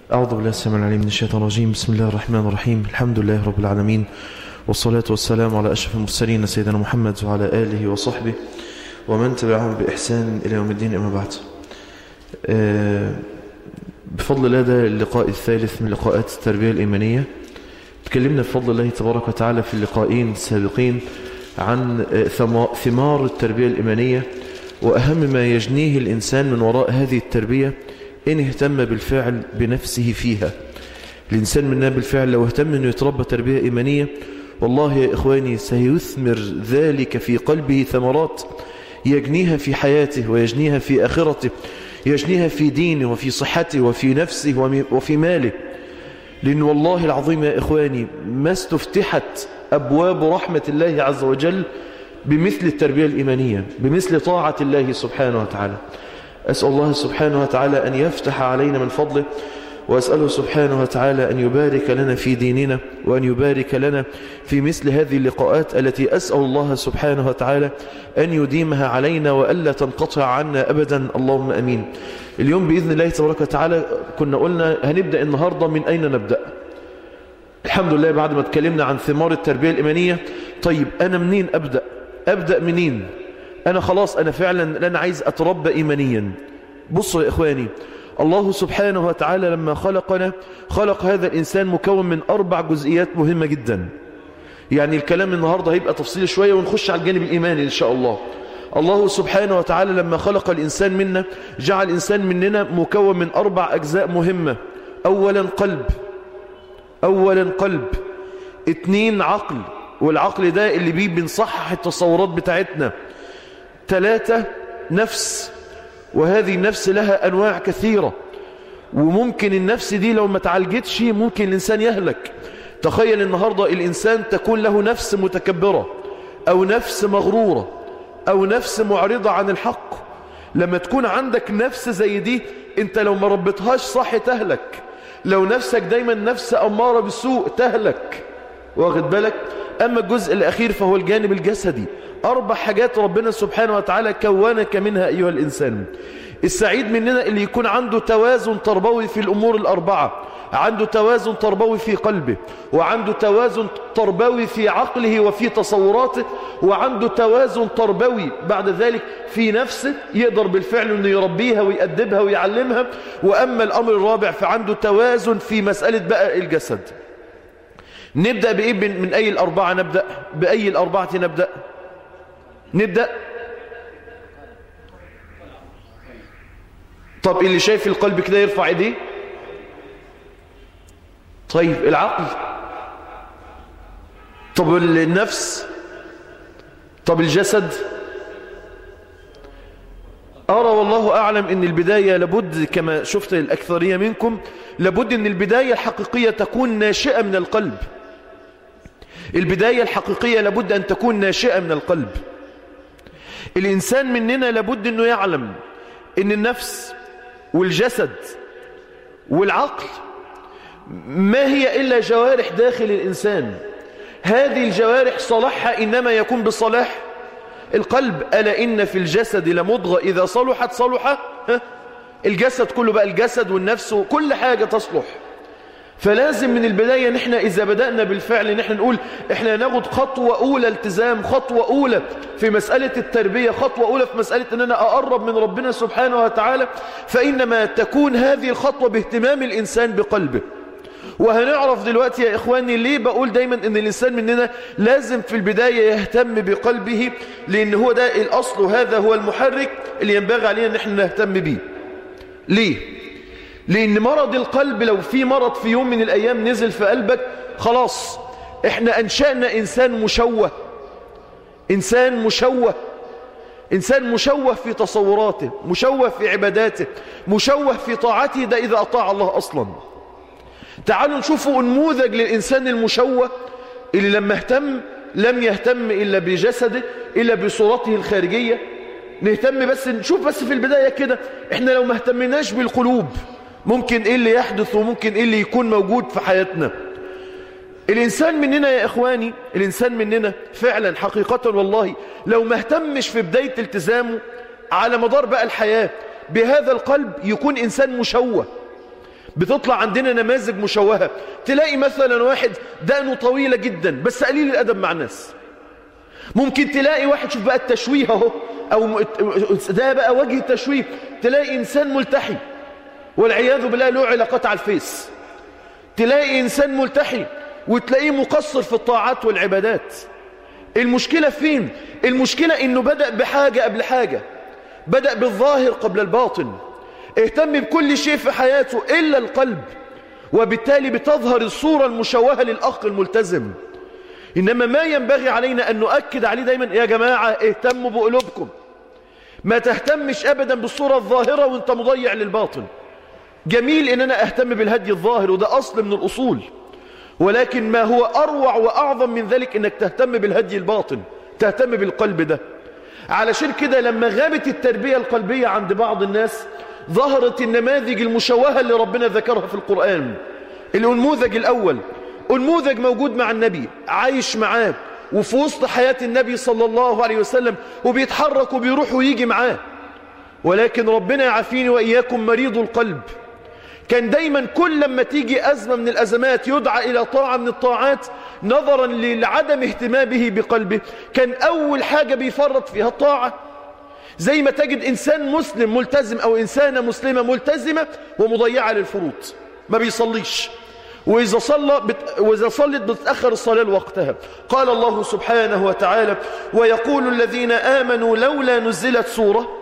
أعوذ بالله السميع العليم من الشيطان الرجيم بسم الله الرحمن الرحيم الحمد لله رب العالمين والصلاة والسلام على أشرف المرسلين سيدنا محمد وعلى آله وصحبه ومن تبعهم بإحسان إلى يوم الدين أما بعد آه، بفضل الله ده اللقاء الثالث من لقاءات التربية الإيمانية تكلمنا بفضل الله تبارك وتعالى في اللقاءين السابقين عن آه، ثما- ثمار التربية الإيمانية وأهم ما يجنيه الإنسان من وراء هذه التربية إن اهتم بالفعل بنفسه فيها الإنسان منا بالفعل لو اهتم أنه يتربى تربية إيمانية والله يا إخواني سيثمر ذلك في قلبه ثمرات يجنيها في حياته ويجنيها في آخرته يجنيها في دينه وفي صحته وفي نفسه ومي- وفي ماله لأن والله العظيم يا إخواني ما استفتحت أبواب رحمة الله عز وجل بمثل التربية الإيمانية بمثل طاعة الله سبحانه وتعالى أسأل الله سبحانه وتعالى أن يفتح علينا من فضله وأسأله سبحانه وتعالى أن يبارك لنا في ديننا وأن يبارك لنا في مثل هذه اللقاءات التي أسأل الله سبحانه وتعالى أن يديمها علينا وألا تنقطع عنا أبدا اللهم أمين اليوم بإذن الله تبارك وتعالى كنا قلنا هنبدأ النهاردة من أين نبدأ الحمد لله بعد ما اتكلمنا عن ثمار التربية الإيمانية طيب أنا منين أبدأ أبدأ منين أنا خلاص أنا فعلا أنا عايز أتربى إيمانيا بصوا يا إخواني الله سبحانه وتعالى لما خلقنا خلق هذا الإنسان مكون من أربع جزئيات مهمة جدا يعني الكلام النهاردة هيبقى تفصيل شوية ونخش على الجانب الإيماني إن شاء الله الله سبحانه وتعالى لما خلق الإنسان منا جعل الإنسان مننا مكون من أربع أجزاء مهمة أولا قلب أولا قلب اتنين عقل والعقل ده اللي بيه بنصحح التصورات بتاعتنا ثلاثة نفس وهذه النفس لها أنواع كثيرة وممكن النفس دي لو ما تعالجتش ممكن الإنسان يهلك تخيل النهاردة الإنسان تكون له نفس متكبرة أو نفس مغرورة أو نفس معرضة عن الحق لما تكون عندك نفس زي دي انت لو ما ربطهاش صح تهلك لو نفسك دايما نفس أمارة بالسوء تهلك واخد بالك أما الجزء الأخير فهو الجانب الجسدي أربع حاجات ربنا سبحانه وتعالى كونك منها أيها الإنسان السعيد مننا اللي يكون عنده توازن تربوي في الأمور الأربعة عنده توازن تربوي في قلبه وعنده توازن تربوي في عقله وفي تصوراته وعنده توازن تربوي بعد ذلك في نفسه يقدر بالفعل أنه يربيها ويأدبها ويعلمها وأما الأمر الرابع فعنده توازن في مسألة بقى الجسد نبدأ بإيه من من أي الأربعة نبدأ بأي الأربعة نبدأ نبدأ طب اللي شايف القلب كده يرفع ايديه طيب العقل طب النفس طب الجسد أرى والله أعلم أن البداية لابد كما شفت الأكثرية منكم لابد أن البداية الحقيقية تكون ناشئة من القلب البداية الحقيقية لابد أن تكون ناشئة من القلب الإنسان مننا لابد أنه يعلم أن النفس والجسد والعقل ما هي إلا جوارح داخل الإنسان هذه الجوارح صلاحها إنما يكون بصلاح القلب ألا إن في الجسد لمضغة إذا صلحت صلح ها؟ الجسد كله بقى الجسد والنفس وكل حاجة تصلح فلازم من البداية نحن إذا بدأنا بالفعل نحن نقول إحنا ناخد خطوة أولى التزام خطوة أولى في مسألة التربية خطوة أولى في مسألة أن أنا أقرب من ربنا سبحانه وتعالى فإنما تكون هذه الخطوة باهتمام الإنسان بقلبه وهنعرف دلوقتي يا إخواني ليه بقول دايما أن الإنسان مننا لازم في البداية يهتم بقلبه لأن هو ده الأصل وهذا هو المحرك اللي ينبغي علينا أن احنا نهتم به ليه؟ لأن مرض القلب لو في مرض في يوم من الأيام نزل في قلبك خلاص احنا أنشأنا إنسان مشوه إنسان مشوه إنسان مشوه في تصوراته مشوه في عباداته مشوه في طاعته ده إذا أطاع الله أصلا تعالوا نشوفوا نموذج للإنسان المشوه اللي لما اهتم لم يهتم إلا بجسده إلا بصورته الخارجية نهتم بس نشوف بس في البداية كده احنا لو ما اهتمناش بالقلوب ممكن ايه اللي يحدث وممكن ايه اللي يكون موجود في حياتنا الإنسان مننا يا إخواني الإنسان مننا فعلا حقيقة والله لو ما اهتمش في بداية التزامه على مدار بقى الحياة بهذا القلب يكون إنسان مشوه بتطلع عندنا نماذج مشوهة تلاقي مثلا واحد دقنه طويلة جدا بس قليل الأدب مع الناس ممكن تلاقي واحد شوف بقى التشويه اهو أو ده بقى وجه التشويه تلاقي إنسان ملتحي والعياذ بالله له علاقات على الفيس تلاقي إنسان ملتحي وتلاقيه مقصر في الطاعات والعبادات المشكلة فين؟ المشكلة إنه بدأ بحاجة قبل حاجة بدأ بالظاهر قبل الباطن اهتم بكل شيء في حياته إلا القلب وبالتالي بتظهر الصورة المشوهة للأخ الملتزم إنما ما ينبغي علينا أن نؤكد عليه دايما يا جماعة اهتموا بقلوبكم ما تهتمش أبدا بالصورة الظاهرة وانت مضيع للباطن جميل ان انا اهتم بالهدي الظاهر وده اصل من الاصول ولكن ما هو اروع واعظم من ذلك انك تهتم بالهدي الباطن تهتم بالقلب ده علشان كده لما غابت التربية القلبية عند بعض الناس ظهرت النماذج المشوهة اللي ربنا ذكرها في القرآن الأنموذج الأول أنموذج موجود مع النبي عايش معاه وفي وسط حياة النبي صلى الله عليه وسلم وبيتحرك وبيروح ويجي معاه ولكن ربنا يعافيني وإياكم مريض القلب كان دايما كل لما تيجي أزمة من الأزمات يدعى إلى طاعة من الطاعات نظرا لعدم اهتمامه بقلبه كان أول حاجة بيفرط فيها الطاعة زي ما تجد إنسان مسلم ملتزم أو إنسانة مسلمة ملتزمة ومضيعة للفروض ما بيصليش وإذا, صلى بت... وإذا صلت بتتأخر الصلاة لوقتها قال الله سبحانه وتعالى ويقول الذين آمنوا لولا نزلت سورة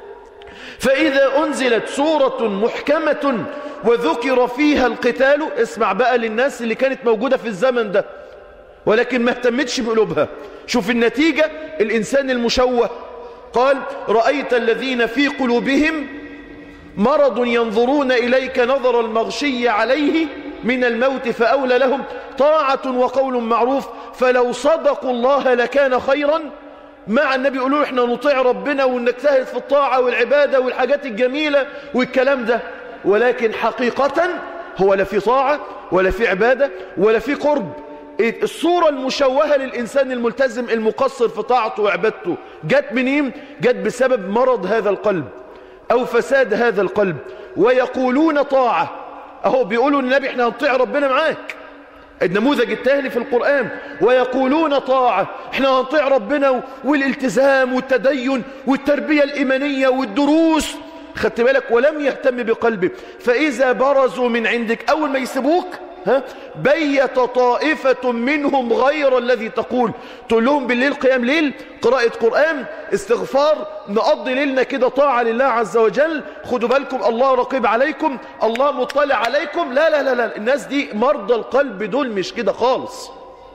فإذا أنزلت سورة محكمة وذكر فيها القتال اسمع بقى للناس اللي كانت موجودة في الزمن ده ولكن ما اهتمتش بقلوبها شوف النتيجة الإنسان المشوه قال رأيت الذين في قلوبهم مرض ينظرون إليك نظر المغشي عليه من الموت فأولى لهم طاعة وقول معروف فلو صدقوا الله لكان خيرا مع النبي يقولوا احنا نطيع ربنا ونجتهد في الطاعة والعبادة والحاجات الجميلة والكلام ده ولكن حقيقة هو لا في طاعة ولا في عبادة ولا في قرب الصورة المشوهة للإنسان الملتزم المقصر في طاعته وعبادته جت منين؟ جت بسبب مرض هذا القلب أو فساد هذا القلب ويقولون طاعة أهو بيقولوا النبي احنا هنطيع ربنا معاك النموذج التالي في القرآن ويقولون طاعة احنا هنطيع ربنا والالتزام والتدين والتربية الإيمانية والدروس خدت بالك ولم يهتم بقلبه فإذا برزوا من عندك أول ما يسيبوك ها بيت طائفة منهم غير الذي تقول تقول لهم بالليل قيام ليل قراءة قرآن استغفار نقضي ليلنا كده طاعة لله عز وجل خدوا بالكم الله رقيب عليكم الله مطلع عليكم لا لا لا لا الناس دي مرضى القلب دول مش كده خالص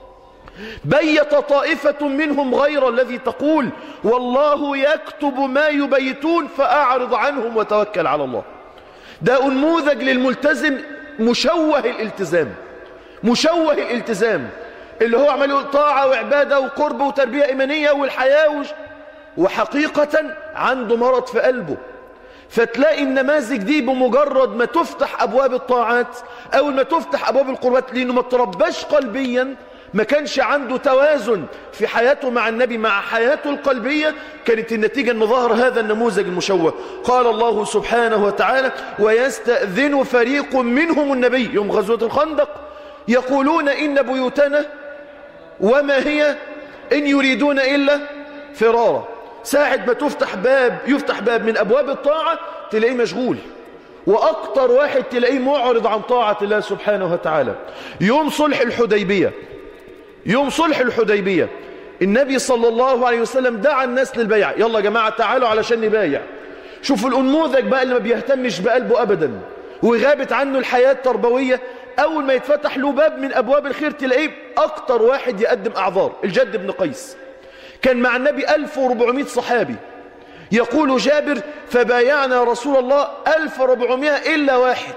بيت طائفة منهم غير الذي تقول والله يكتب ما يبيتون فأعرض عنهم وتوكل على الله ده أنموذج للملتزم مشوه الالتزام مشوه الالتزام اللي هو عمال يقول طاعة وعبادة وقرب وتربية إيمانية والحياة وش وحقيقة عنده مرض في قلبه فتلاقي النماذج دي بمجرد ما تفتح أبواب الطاعات أو ما تفتح أبواب القربات لأنه ما ترباش قلبيا ما كانش عنده توازن في حياته مع النبي مع حياته القلبية كانت النتيجة أن ظهر هذا النموذج المشوه قال الله سبحانه وتعالى ويستأذن فريق منهم النبي يوم غزوة الخندق يقولون إن بيوتنا وما هي إن يريدون إلا فرارا ساعة ما تفتح باب يفتح باب من أبواب الطاعة تلاقيه مشغول وأكتر واحد تلاقيه معرض عن طاعة الله سبحانه وتعالى يوم صلح الحديبية يوم صلح الحديبية النبي صلى الله عليه وسلم دعا الناس للبيع يلا يا جماعة تعالوا علشان نبايع شوفوا الأنموذج بقى اللي ما بيهتمش بقلبه أبدا وغابت عنه الحياة التربوية أول ما يتفتح له باب من أبواب الخير تلاقيه أكتر واحد يقدم أعذار الجد بن قيس كان مع النبي 1400 صحابي يقول جابر فبايعنا رسول الله 1400 إلا واحد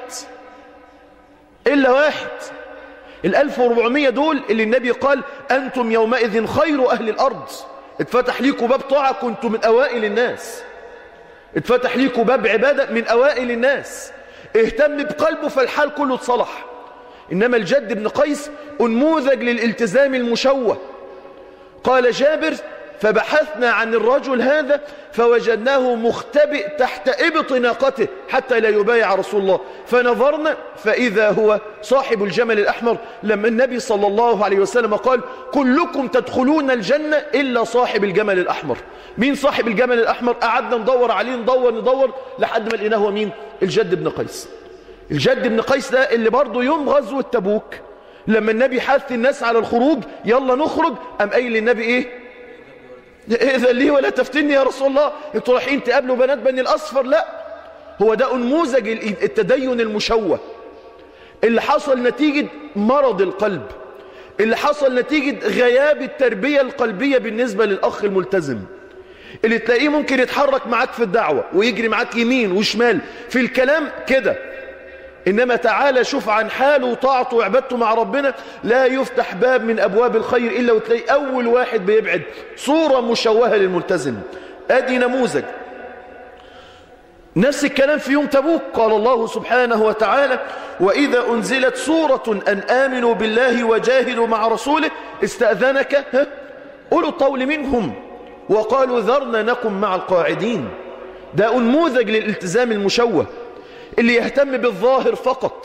إلا واحد الألف وربعمية دول اللي النبي قال أنتم يومئذ خير أهل الأرض اتفتح ليكوا باب طاعة كنتم من أوائل الناس اتفتح ليكوا باب عبادة من أوائل الناس اهتم بقلبه فالحال كله اتصلح إنما الجد بن قيس أنموذج للالتزام المشوه قال جابر فبحثنا عن الرجل هذا فوجدناه مختبئ تحت إبط ناقته حتى لا يبايع رسول الله فنظرنا فإذا هو صاحب الجمل الأحمر لما النبي صلى الله عليه وسلم قال كلكم تدخلون الجنة إلا صاحب الجمل الأحمر مين صاحب الجمل الأحمر قعدنا ندور عليه ندور ندور لحد ما لقيناه هو مين الجد بن قيس الجد بن قيس ده اللي برضه يوم غزوة تبوك لما النبي حث الناس على الخروج يلا نخرج أم قايل للنبي إيه إذا لي ولا تفتني يا رسول الله انتوا رايحين تقابلوا بنات بني الأصفر لا هو ده أنموذج التدين المشوه اللي حصل نتيجة مرض القلب اللي حصل نتيجة غياب التربية القلبية بالنسبة للأخ الملتزم اللي تلاقيه ممكن يتحرك معاك في الدعوة ويجري معاك يمين وشمال في الكلام كده إنما تعالى شوف عن حاله وطاعته وعبادته مع ربنا لا يفتح باب من أبواب الخير إلا وتلاقي أول واحد بيبعد صورة مشوهة للملتزم أدي نموذج نفس الكلام في يوم تبوك قال الله سبحانه وتعالى وإذا أنزلت سورة أن آمنوا بالله وجاهدوا مع رسوله استأذنك أولو الطول منهم وقالوا ذرنا نكن مع القاعدين ده أنموذج للالتزام المشوه اللي يهتم بالظاهر فقط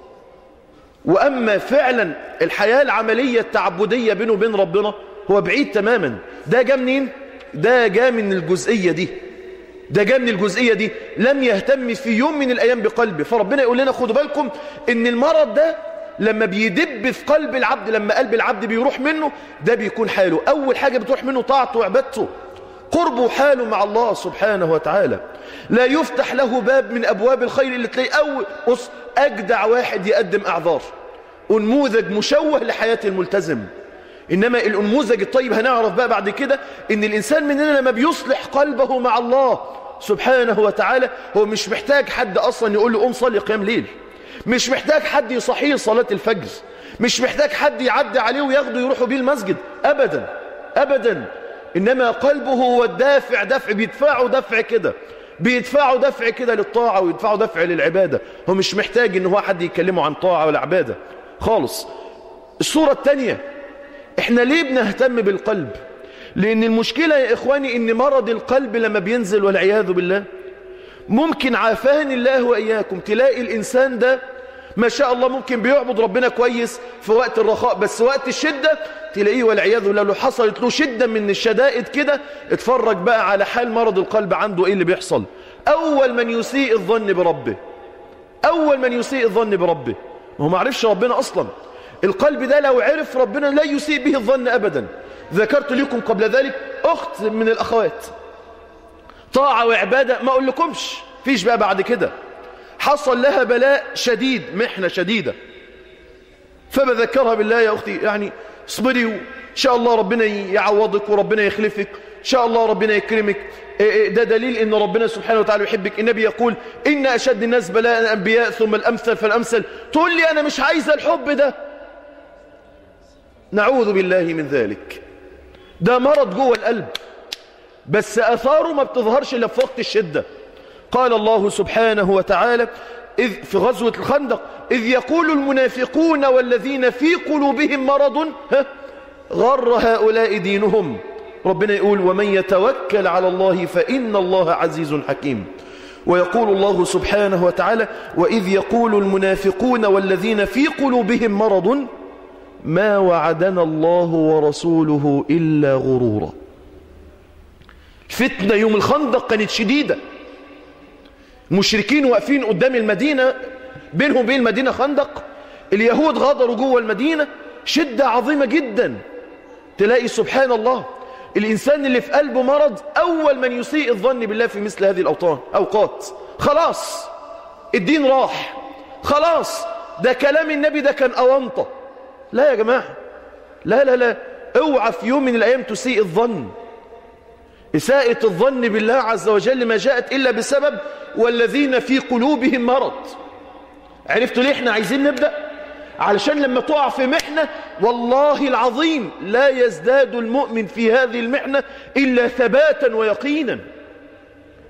وأما فعلا الحياة العملية التعبدية بينه وبين ربنا هو بعيد تماما ده جاء منين؟ ده جاء من الجزئية دي ده جاء من الجزئية دي لم يهتم في يوم من الأيام بقلبه فربنا يقول لنا خدوا بالكم إن المرض ده لما بيدب في قلب العبد لما قلب العبد بيروح منه ده بيكون حاله أول حاجة بتروح منه طاعته وعبادته قربه حاله مع الله سبحانه وتعالى لا يفتح له باب من أبواب الخير اللي تلاقيه أول أص أجدع واحد يقدم أعذار أنموذج مشوه لحياة الملتزم إنما الأنموذج الطيب هنعرف بقى بعد كده إن الإنسان مننا لما بيصلح قلبه مع الله سبحانه وتعالى هو مش محتاج حد أصلا يقول له قوم صلي قيام ليل مش محتاج حد يصحيه صلاة الفجر مش محتاج حد يعدي عليه وياخده يروحوا بيه المسجد أبدا أبدا إنما قلبه هو الدافع دفع بيدفعه دفع كده بيدفعه دفع كده للطاعة ويدفعه دفع للعبادة هو مش محتاج إن هو حد يكلمه عن طاعة ولا عبادة خالص الصورة الثانية احنا ليه بنهتم بالقلب لأن المشكلة يا إخواني إن مرض القلب لما بينزل والعياذ بالله ممكن عافاني الله وإياكم تلاقي الإنسان ده ما شاء الله ممكن بيعبد ربنا كويس في وقت الرخاء بس وقت الشدة تلاقيه والعياذ بالله لو حصلت له شدة من الشدائد كده اتفرج بقى على حال مرض القلب عنده ايه اللي بيحصل اول من يسيء الظن بربه اول من يسيء الظن بربه ما هو ما عرفش ربنا اصلا القلب ده لو عرف ربنا لا يسيء به الظن ابدا ذكرت لكم قبل ذلك اخت من الاخوات طاعة وعبادة ما اقول لكمش فيش بقى بعد كده حصل لها بلاء شديد محنة شديدة فبذكرها بالله يا أختي يعني اصبري وإن شاء الله ربنا يعوضك وربنا يخلفك إن شاء الله ربنا يكرمك ده دليل ان ربنا سبحانه وتعالى يحبك النبي يقول ان اشد الناس بلاء الانبياء ثم الامثل فالامثل تقول لي انا مش عايزه الحب ده نعوذ بالله من ذلك ده مرض جوه القلب بس اثاره ما بتظهرش الا في وقت الشده قال الله سبحانه وتعالى إذ في غزوة الخندق إذ يقول المنافقون والذين في قلوبهم مرض ها غر هؤلاء دينهم ربنا يقول ومن يتوكل على الله فإن الله عزيز حكيم ويقول الله سبحانه وتعالى وإذ يقول المنافقون والذين في قلوبهم مرض ما وعدنا الله ورسوله إلا غرورا الفتنة يوم الخندق كانت شديدة المشركين واقفين قدام المدينة بينهم وبين المدينة خندق اليهود غادروا جوه المدينة شدة عظيمة جدا تلاقي سبحان الله الإنسان اللي في قلبه مرض أول من يسيء الظن بالله في مثل هذه الأوطان أوقات خلاص الدين راح خلاص ده كلام النبي ده كان أونطة لا يا جماعة لا لا لا اوعى في يوم من الأيام تسيء الظن إساءة الظن بالله عز وجل ما جاءت إلا بسبب والذين في قلوبهم مرض عرفتوا ليه احنا عايزين نبدأ علشان لما تقع في محنة والله العظيم لا يزداد المؤمن في هذه المحنة إلا ثباتا ويقينا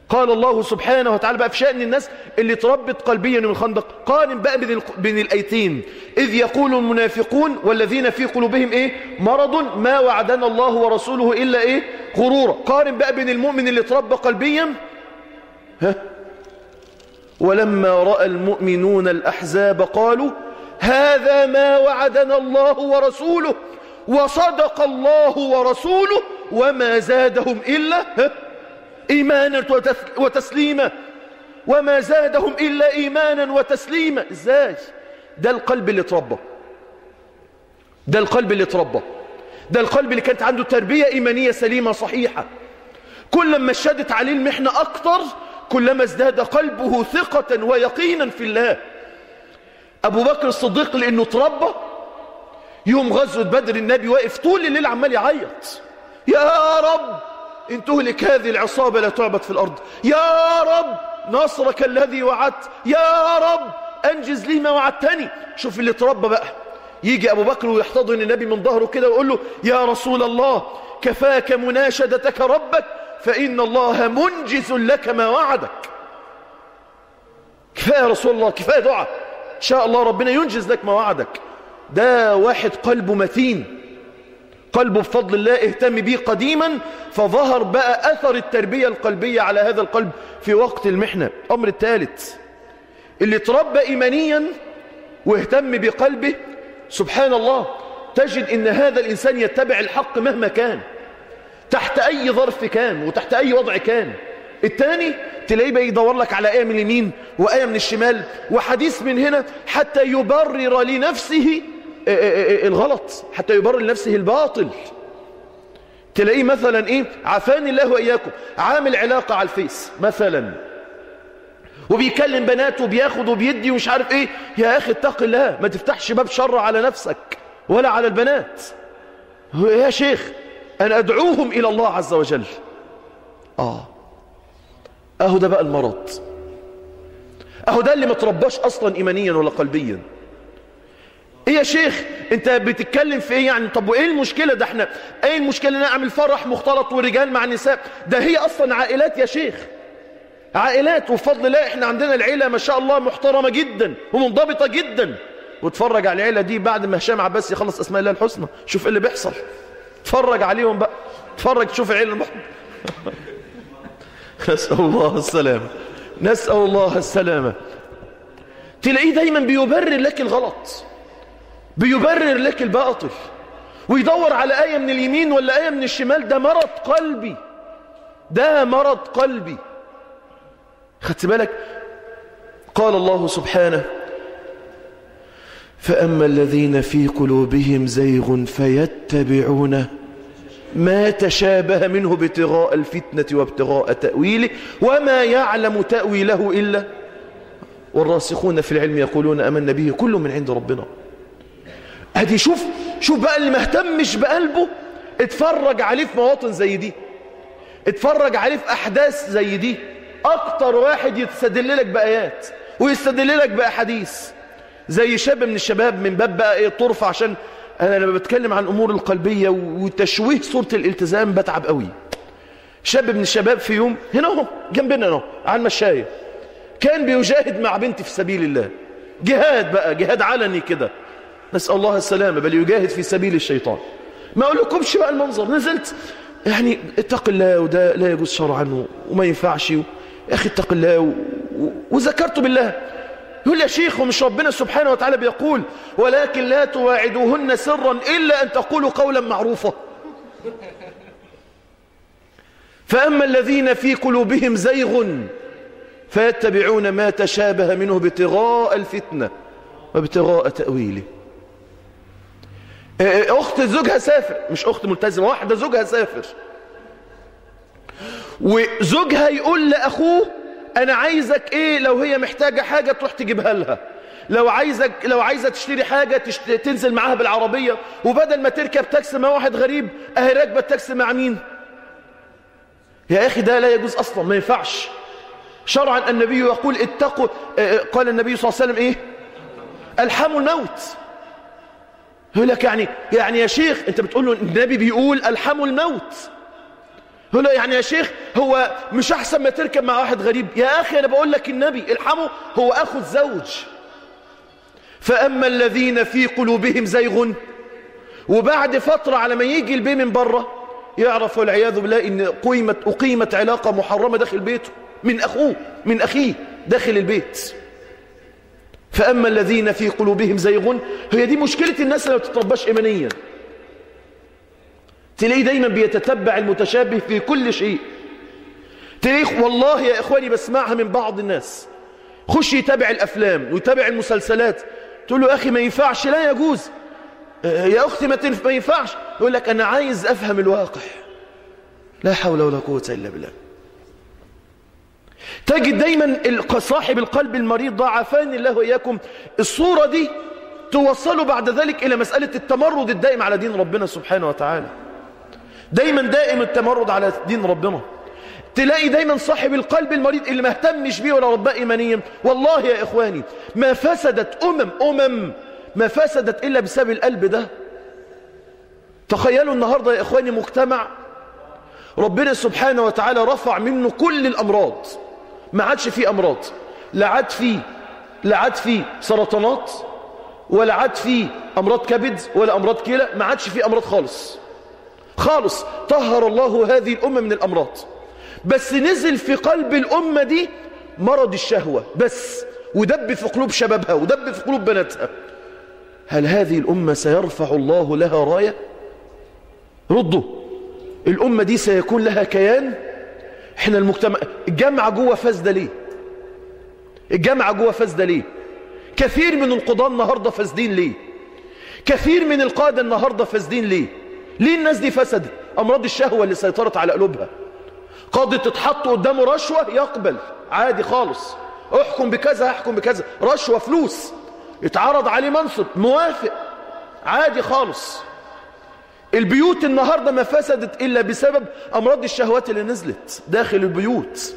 قال الله سبحانه وتعالى بقى في شأن الناس اللي تربط قلبيا من الخندق قارن بقى بين, بين الأيتين إذ يقول المنافقون والذين في قلوبهم إيه مرض ما وعدنا الله ورسوله إلا إيه غرورا قارن بقى بين المؤمن اللي تربى قلبيا ها ولما رأى المؤمنون الأحزاب قالوا هذا ما وعدنا الله ورسوله وصدق الله ورسوله وما زادهم إلا إيمانا وتسليما وما زادهم إلا إيمانا وتسليما إزاي ده القلب اللي تربى ده القلب اللي تربى ده القلب اللي كانت عنده تربية إيمانية سليمة صحيحة كلما اشتدت عليه المحنة أكتر كلما ازداد قلبه ثقة ويقينا في الله أبو بكر الصديق لأنه تربى يوم غزوة بدر النبي واقف طول الليل عمال يعيط يا رب إن تهلك هذه العصابة لا تعبد في الأرض يا رب نصرك الذي وعدت يا رب أنجز لي ما وعدتني شوف اللي تربى بقى يجي أبو بكر ويحتضن النبي من ظهره كده ويقول له يا رسول الله كفاك مناشدتك ربك فإن الله منجز لك ما وعدك كفاية يا رسول الله كفاية دعاء إن شاء الله ربنا ينجز لك ما وعدك ده واحد قلبه متين قلبه بفضل الله اهتم به قديما فظهر بقى أثر التربية القلبية على هذا القلب في وقت المحنة أمر الثالث اللي تربى إيمانيا واهتم بقلبه سبحان الله تجد ان هذا الإنسان يتبع الحق مهما كان تحت أي ظرف كان وتحت أي وضع كان الثاني تلاقيه بقى يدور لك على آية من اليمين وآية من الشمال وحديث من هنا حتى يبرر لنفسه الغلط حتى يبرر لنفسه الباطل تلاقيه مثلا ايه عافاني الله وإياكم عامل علاقة على الفيس مثلا وبيكلم بناته وبياخد وبيدي ومش عارف ايه يا اخي اتق الله ما تفتحش باب شر على نفسك ولا على البنات يا شيخ انا ادعوهم الى الله عز وجل اه اهو ده بقى المرض اهو ده اللي ما ترباش اصلا ايمانيا ولا قلبيا ايه يا شيخ انت بتتكلم في ايه يعني طب وايه المشكله ده احنا ايه المشكله ان اعمل فرح مختلط ورجال مع النساء ده هي اصلا عائلات يا شيخ عائلات وفضل الله احنا عندنا العيله ما شاء الله محترمه جدا ومنضبطه جدا واتفرج على العيله دي بعد ما هشام عباس يخلص اسماء الله الحسنى شوف ايه اللي بيحصل اتفرج عليهم بقى اتفرج تشوف العيله المحترمه نسال الله السلامه نسال الله السلامه تلاقيه دايما بيبرر لك الغلط بيبرر لك الباطل ويدور على آية من اليمين ولا آية من الشمال ده مرض قلبي ده مرض قلبي خدت بالك قال الله سبحانه فأما الذين في قلوبهم زيغ فيتبعون ما تشابه منه ابتغاء الفتنة وابتغاء تأويله وما يعلم تأويله إلا والراسخون في العلم يقولون أمن به كل من عند ربنا ادي شوف شوف بقى اللي ما اهتمش بقلبه اتفرج عليه في مواطن زي دي اتفرج عليه في احداث زي دي اكتر واحد يستدل لك بايات ويستدل لك باحاديث زي شاب من الشباب من باب بقى ايه طرف عشان انا لما بتكلم عن الامور القلبيه وتشويه صوره الالتزام بتعب قوي شاب من الشباب في يوم هنا اهو جنبنا اهو على المشايه كان بيجاهد مع بنتي في سبيل الله جهاد بقى جهاد علني كده نسأل الله السلامة بل يجاهد في سبيل الشيطان ما أقول لكمش بقى المنظر نزلت يعني اتق الله وده لا يجوز شرعا وما ينفعش يا أخي اتق الله و... و... وذكرت بالله يقول يا شيخ ومش ربنا سبحانه وتعالى بيقول ولكن لا تواعدوهن سرا إلا أن تقولوا قولا معروفا فأما الذين في قلوبهم زيغ فيتبعون ما تشابه منه ابتغاء الفتنة وابتغاء تأويله اخت زوجها سافر مش اخت ملتزمه واحده زوجها سافر وزوجها يقول لاخوه انا عايزك ايه لو هي محتاجه حاجه تروح تجيبها لها لو عايزك لو عايزه تشتري حاجه تشت... تنزل معاها بالعربيه وبدل ما تركب تاكسي مع واحد غريب اهي راكبه التاكسي مع مين يا اخي ده لا يجوز اصلا ما ينفعش شرعا النبي يقول اتقوا قال النبي صلى الله عليه وسلم ايه الحموا الموت يقول لك يعني يعني يا شيخ انت بتقول له النبي بيقول الحموا الموت يقول له يعني يا شيخ هو مش أحسن ما تركب مع واحد غريب يا أخي أنا بقول لك النبي الحمه هو أخو الزوج فأما الذين في قلوبهم زيغ وبعد فترة على ما يجي البي من بره يعرف والعياذ بالله إن قيمت أقيمت علاقة محرمة داخل بيته من أخوه من أخيه داخل البيت فأما الذين في قلوبهم زيغ هي دي مشكلة الناس اللي ما بتترباش إيمانيا تلاقيه دايما بيتتبع المتشابه في كل شيء تلاقيه والله يا إخواني بسمعها من بعض الناس خش يتابع الأفلام ويتابع المسلسلات تقول له أخي ما ينفعش لا يجوز يا أختي ما, تنف... ما ينفعش يقول لك أنا عايز أفهم الواقع لا حول ولا قوة إلا بالله تجد دايما صاحب القلب المريض ضعفان الله وإياكم الصورة دي توصله بعد ذلك إلى مسألة التمرد الدائم على دين ربنا سبحانه وتعالى دايما دائم التمرد على دين ربنا تلاقي دايما صاحب القلب المريض اللي ما اهتمش بيه ولا رباه إيمانيا والله يا إخواني ما فسدت أمم أمم ما فسدت إلا بسبب القلب ده تخيلوا النهاردة يا إخواني مجتمع ربنا سبحانه وتعالى رفع منه كل الأمراض ما عادش فيه أمراض لا عاد فيه لا عاد فيه سرطانات ولا عاد فيه أمراض كبد ولا أمراض كلى ما عادش فيه أمراض خالص خالص طهر الله هذه الأمة من الأمراض بس نزل في قلب الأمة دي مرض الشهوة بس ودب في قلوب شبابها ودب في قلوب بناتها هل هذه الأمة سيرفع الله لها راية ردوا الأمة دي سيكون لها كيان احنا المجتمع الجامعة جوه فاسدة ليه الجامعة جوه فاسدة ليه كثير من القضاة النهاردة فاسدين ليه كثير من القادة النهاردة فاسدين ليه ليه الناس دي فسدت أمراض الشهوة اللي سيطرت على قلوبها قاضي تتحط قدامه رشوة يقبل عادي خالص احكم بكذا احكم بكذا رشوة فلوس اتعرض عليه منصب موافق عادي خالص البيوت النهاردة ما فسدت إلا بسبب أمراض الشهوات اللي نزلت داخل البيوت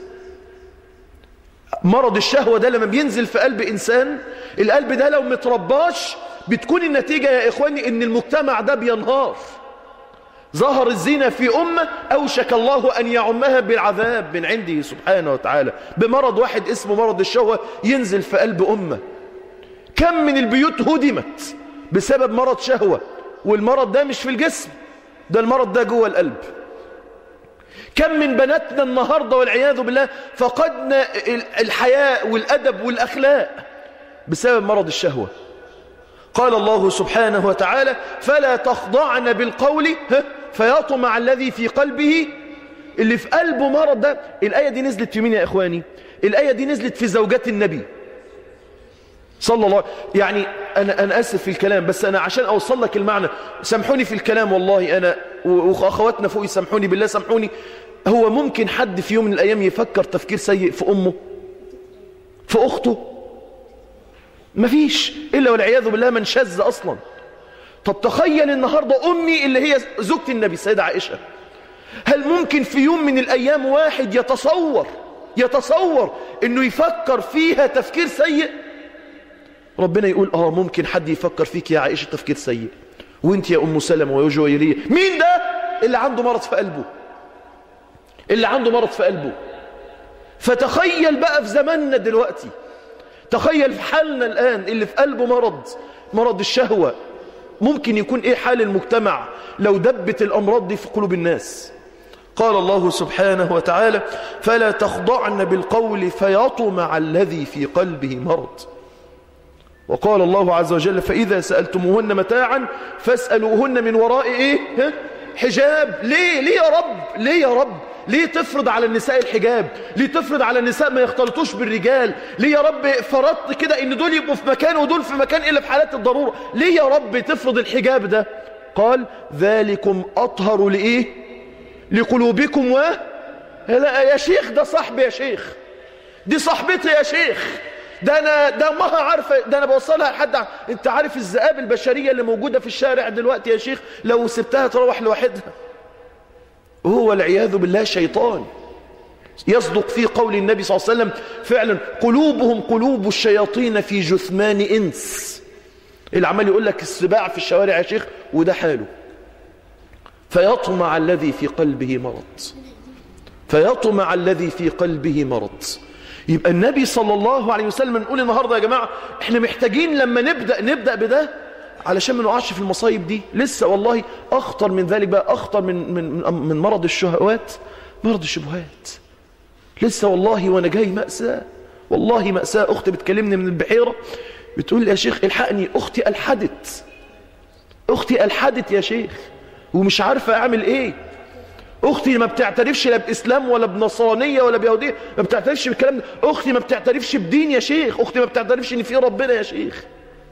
مرض الشهوة ده لما بينزل في قلب إنسان القلب ده لو مترباش بتكون النتيجة يا إخواني إن المجتمع ده بينهار ظهر الزنا في أمة أوشك الله أن يعمها بالعذاب من عنده سبحانه وتعالى بمرض واحد اسمه مرض الشهوة ينزل في قلب أمة كم من البيوت هدمت بسبب مرض شهوة والمرض ده مش في الجسم ده المرض ده جوه القلب كم من بناتنا النهاردة والعياذ بالله فقدنا الحياء والأدب والأخلاق بسبب مرض الشهوة قال الله سبحانه وتعالى فلا تخضعن بالقول فيطمع الذي في قلبه اللي في قلبه مرض ده الآية دي نزلت في مين يا إخواني الآية دي نزلت في زوجات النبي صلى الله يعني أنا, أنا أسف في الكلام بس أنا عشان أوصل لك المعنى سامحوني في الكلام والله أنا وأخواتنا فوقي سامحوني بالله سامحوني هو ممكن حد في يوم من الأيام يفكر تفكير سيء في أمه في أخته مفيش إلا والعياذ بالله من شذ أصلا طب تخيل النهاردة أمي اللي هي زوجة النبي السيدة عائشة هل ممكن في يوم من الأيام واحد يتصور يتصور أنه يفكر فيها تفكير سيء ربنا يقول آه ممكن حد يفكر فيك يا عائشة تفكير سيء وانت يا أم سلمة وجويرية مين ده اللي عنده مرض في قلبه اللي عنده مرض في قلبه فتخيل بقى في زماننا دلوقتي تخيل في حالنا الآن اللي في قلبه مرض مرض الشهوة ممكن يكون ايه حال المجتمع لو دبت الأمراض دي في قلوب الناس قال الله سبحانه وتعالى فلا تخضعن بالقول فيطمع الذي في قلبه مرض وقال الله عز وجل فإذا سألتموهن متاعا فاسألوهن من وراء إيه حجاب ليه ليه يا رب ليه يا رب ليه تفرض على النساء الحجاب ليه تفرض على النساء ما يختلطوش بالرجال ليه يا رب فرضت كده ان دول يبقوا في مكان ودول في مكان الا في حالات الضرورة ليه يا رب تفرض الحجاب ده قال ذلكم اطهر لايه لقلوبكم و لا يا شيخ ده صاحبي يا شيخ دي صاحبتي يا شيخ ده انا ده ما عارفه ده انا بوصلها لحد انت عارف الذئاب البشريه اللي موجوده في الشارع دلوقتي يا شيخ لو سبتها تروح لوحدها وهو العياذ بالله شيطان يصدق في قول النبي صلى الله عليه وسلم فعلا قلوبهم قلوب الشياطين في جثمان انس العمال يقول لك السباع في الشوارع يا شيخ وده حاله فيطمع الذي في قلبه مرض فيطمع الذي في قلبه مرض يبقى النبي صلى الله عليه وسلم نقول النهاردة يا جماعة احنا محتاجين لما نبدأ نبدأ بده علشان ما نقعش في المصايب دي لسه والله أخطر من ذلك بقى أخطر من, من, من مرض الشهوات مرض الشبهات لسه والله وأنا جاي مأساة والله مأساة أختي بتكلمني من البحيرة بتقول لي يا شيخ الحقني أختي ألحدت أختي ألحدت يا شيخ ومش عارفة أعمل إيه أختي ما بتعترفش لا بإسلام ولا بنصرانية ولا بيهودية ما بتعترفش بالكلام ده أختي ما بتعترفش بدين يا شيخ أختي ما بتعترفش إن في ربنا يا شيخ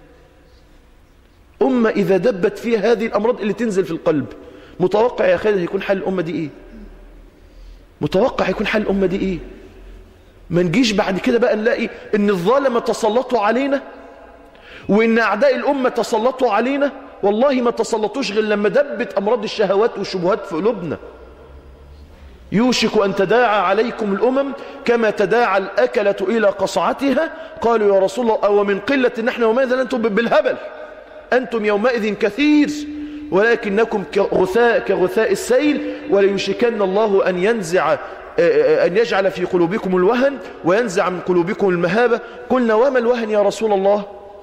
أمة إذا دبت فيها هذه الأمراض اللي تنزل في القلب متوقع يا خالد هيكون حل الأمة دي إيه متوقع هيكون حل الأمة دي إيه ما نجيش بعد كده بقى نلاقي إن الظالمة تسلطوا علينا وإن أعداء الأمة تسلطوا علينا والله ما تسلطوش غير لما دبت أمراض الشهوات والشبهات في قلوبنا يوشك أن تداعى عليكم الأمم كما تداعى الأكلة إلى قصعتها قالوا يا رسول الله أو من قلة نحن يومئذ أنتم بالهبل أنتم يومئذ كثير ولكنكم كغثاء, كغثاء السيل وليوشكن الله أن ينزع أن يجعل في قلوبكم الوهن وينزع من قلوبكم المهابة قلنا وما الوهن يا رسول الله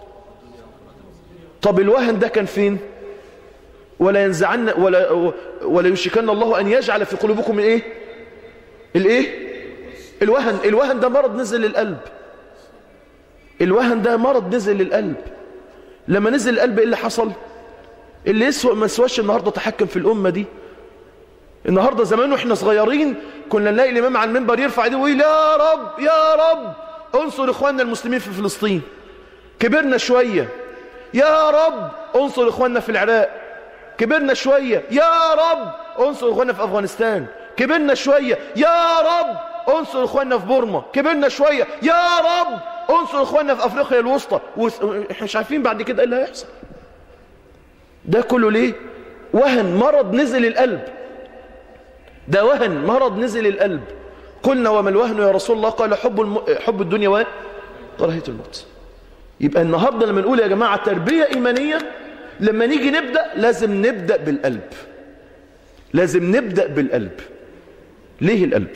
طب الوهن ده كان فين ولا ينزعن ولا ولا يشكن الله ان يجعل في قلوبكم الايه الايه الوهن الوهن ده مرض نزل للقلب الوهن ده مرض نزل للقلب لما نزل القلب ايه اللي حصل اللي يسوى ما سواش النهارده تحكم في الامه دي النهارده زمان واحنا صغيرين كنا نلاقي الامام على المنبر يرفع ايده ويقول يا رب يا رب انصر اخواننا المسلمين في فلسطين كبرنا شويه يا رب انصر اخواننا في العراق كبرنا شوية يا رب انصر اخواننا في افغانستان كبرنا شوية يا رب انصر اخواننا في بورما كبرنا شوية يا رب انصر اخواننا في افريقيا الوسطى احنا مش عارفين بعد كده ايه اللي هيحصل ده كله ليه وهن مرض نزل القلب ده وهن مرض نزل القلب قلنا وما الوهن يا رسول الله قال حب الم... حب الدنيا وكراهيه الموت يبقى النهارده لما نقول يا جماعه تربيه ايمانيه لما نيجي نبدأ لازم نبدأ بالقلب لازم نبدأ بالقلب ليه القلب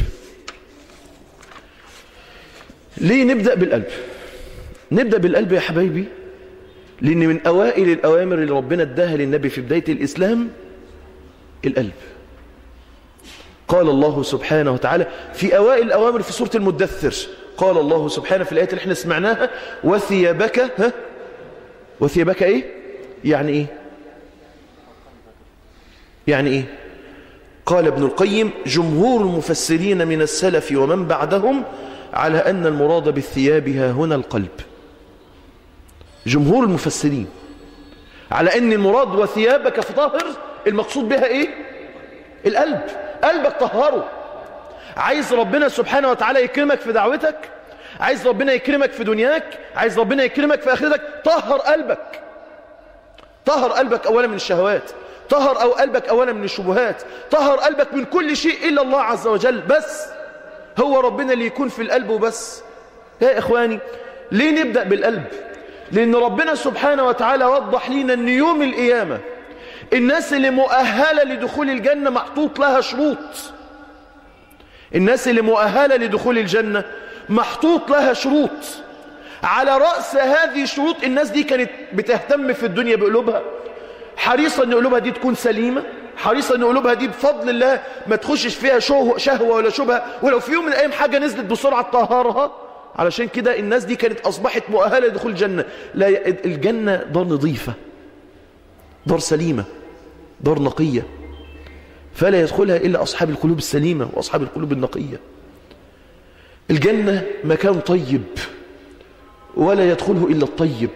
ليه نبدأ بالقلب نبدأ بالقلب يا حبايبي لأن من أوائل الأوامر اللي ربنا اداها للنبي في بداية الإسلام القلب قال الله سبحانه وتعالى في أوائل الأوامر في سورة المدثر قال الله سبحانه في الآية اللي احنا سمعناها وثيابك ها وثيابك ايه يعني ايه يعني ايه قال ابن القيم جمهور المفسرين من السلف ومن بعدهم على أن المراد بالثياب ها هنا القلب جمهور المفسرين على أن المراد وثيابك فطهر المقصود بها ايه القلب قلبك طهره عايز ربنا سبحانه وتعالى يكرمك في دعوتك عايز ربنا يكرمك في دنياك عايز ربنا يكرمك في آخرتك طهر قلبك طهر قلبك أولا من الشهوات طهر أو قلبك أولا من الشبهات طهر قلبك من كل شيء إلا الله عز وجل بس هو ربنا اللي يكون في القلب وبس يا إخواني ليه نبدأ بالقلب لأن ربنا سبحانه وتعالى وضح لنا أن يوم القيامة الناس اللي مؤهلة لدخول الجنة محطوط لها شروط الناس اللي مؤهلة لدخول الجنة محطوط لها شروط على رأس هذه الشروط الناس دي كانت بتهتم في الدنيا بقلوبها حريصة ان قلوبها دي تكون سليمة حريصة ان قلوبها دي بفضل الله ما تخشش فيها شهوة ولا شبهة ولو في يوم من الايام حاجة نزلت بسرعة تطهرها علشان كده الناس دي كانت اصبحت مؤهلة لدخول الجنة لا الجنة دار نظيفة دار سليمة دار نقية فلا يدخلها إلا أصحاب القلوب السليمة وأصحاب القلوب النقية الجنة مكان طيب ولا يدخله إلا الطيب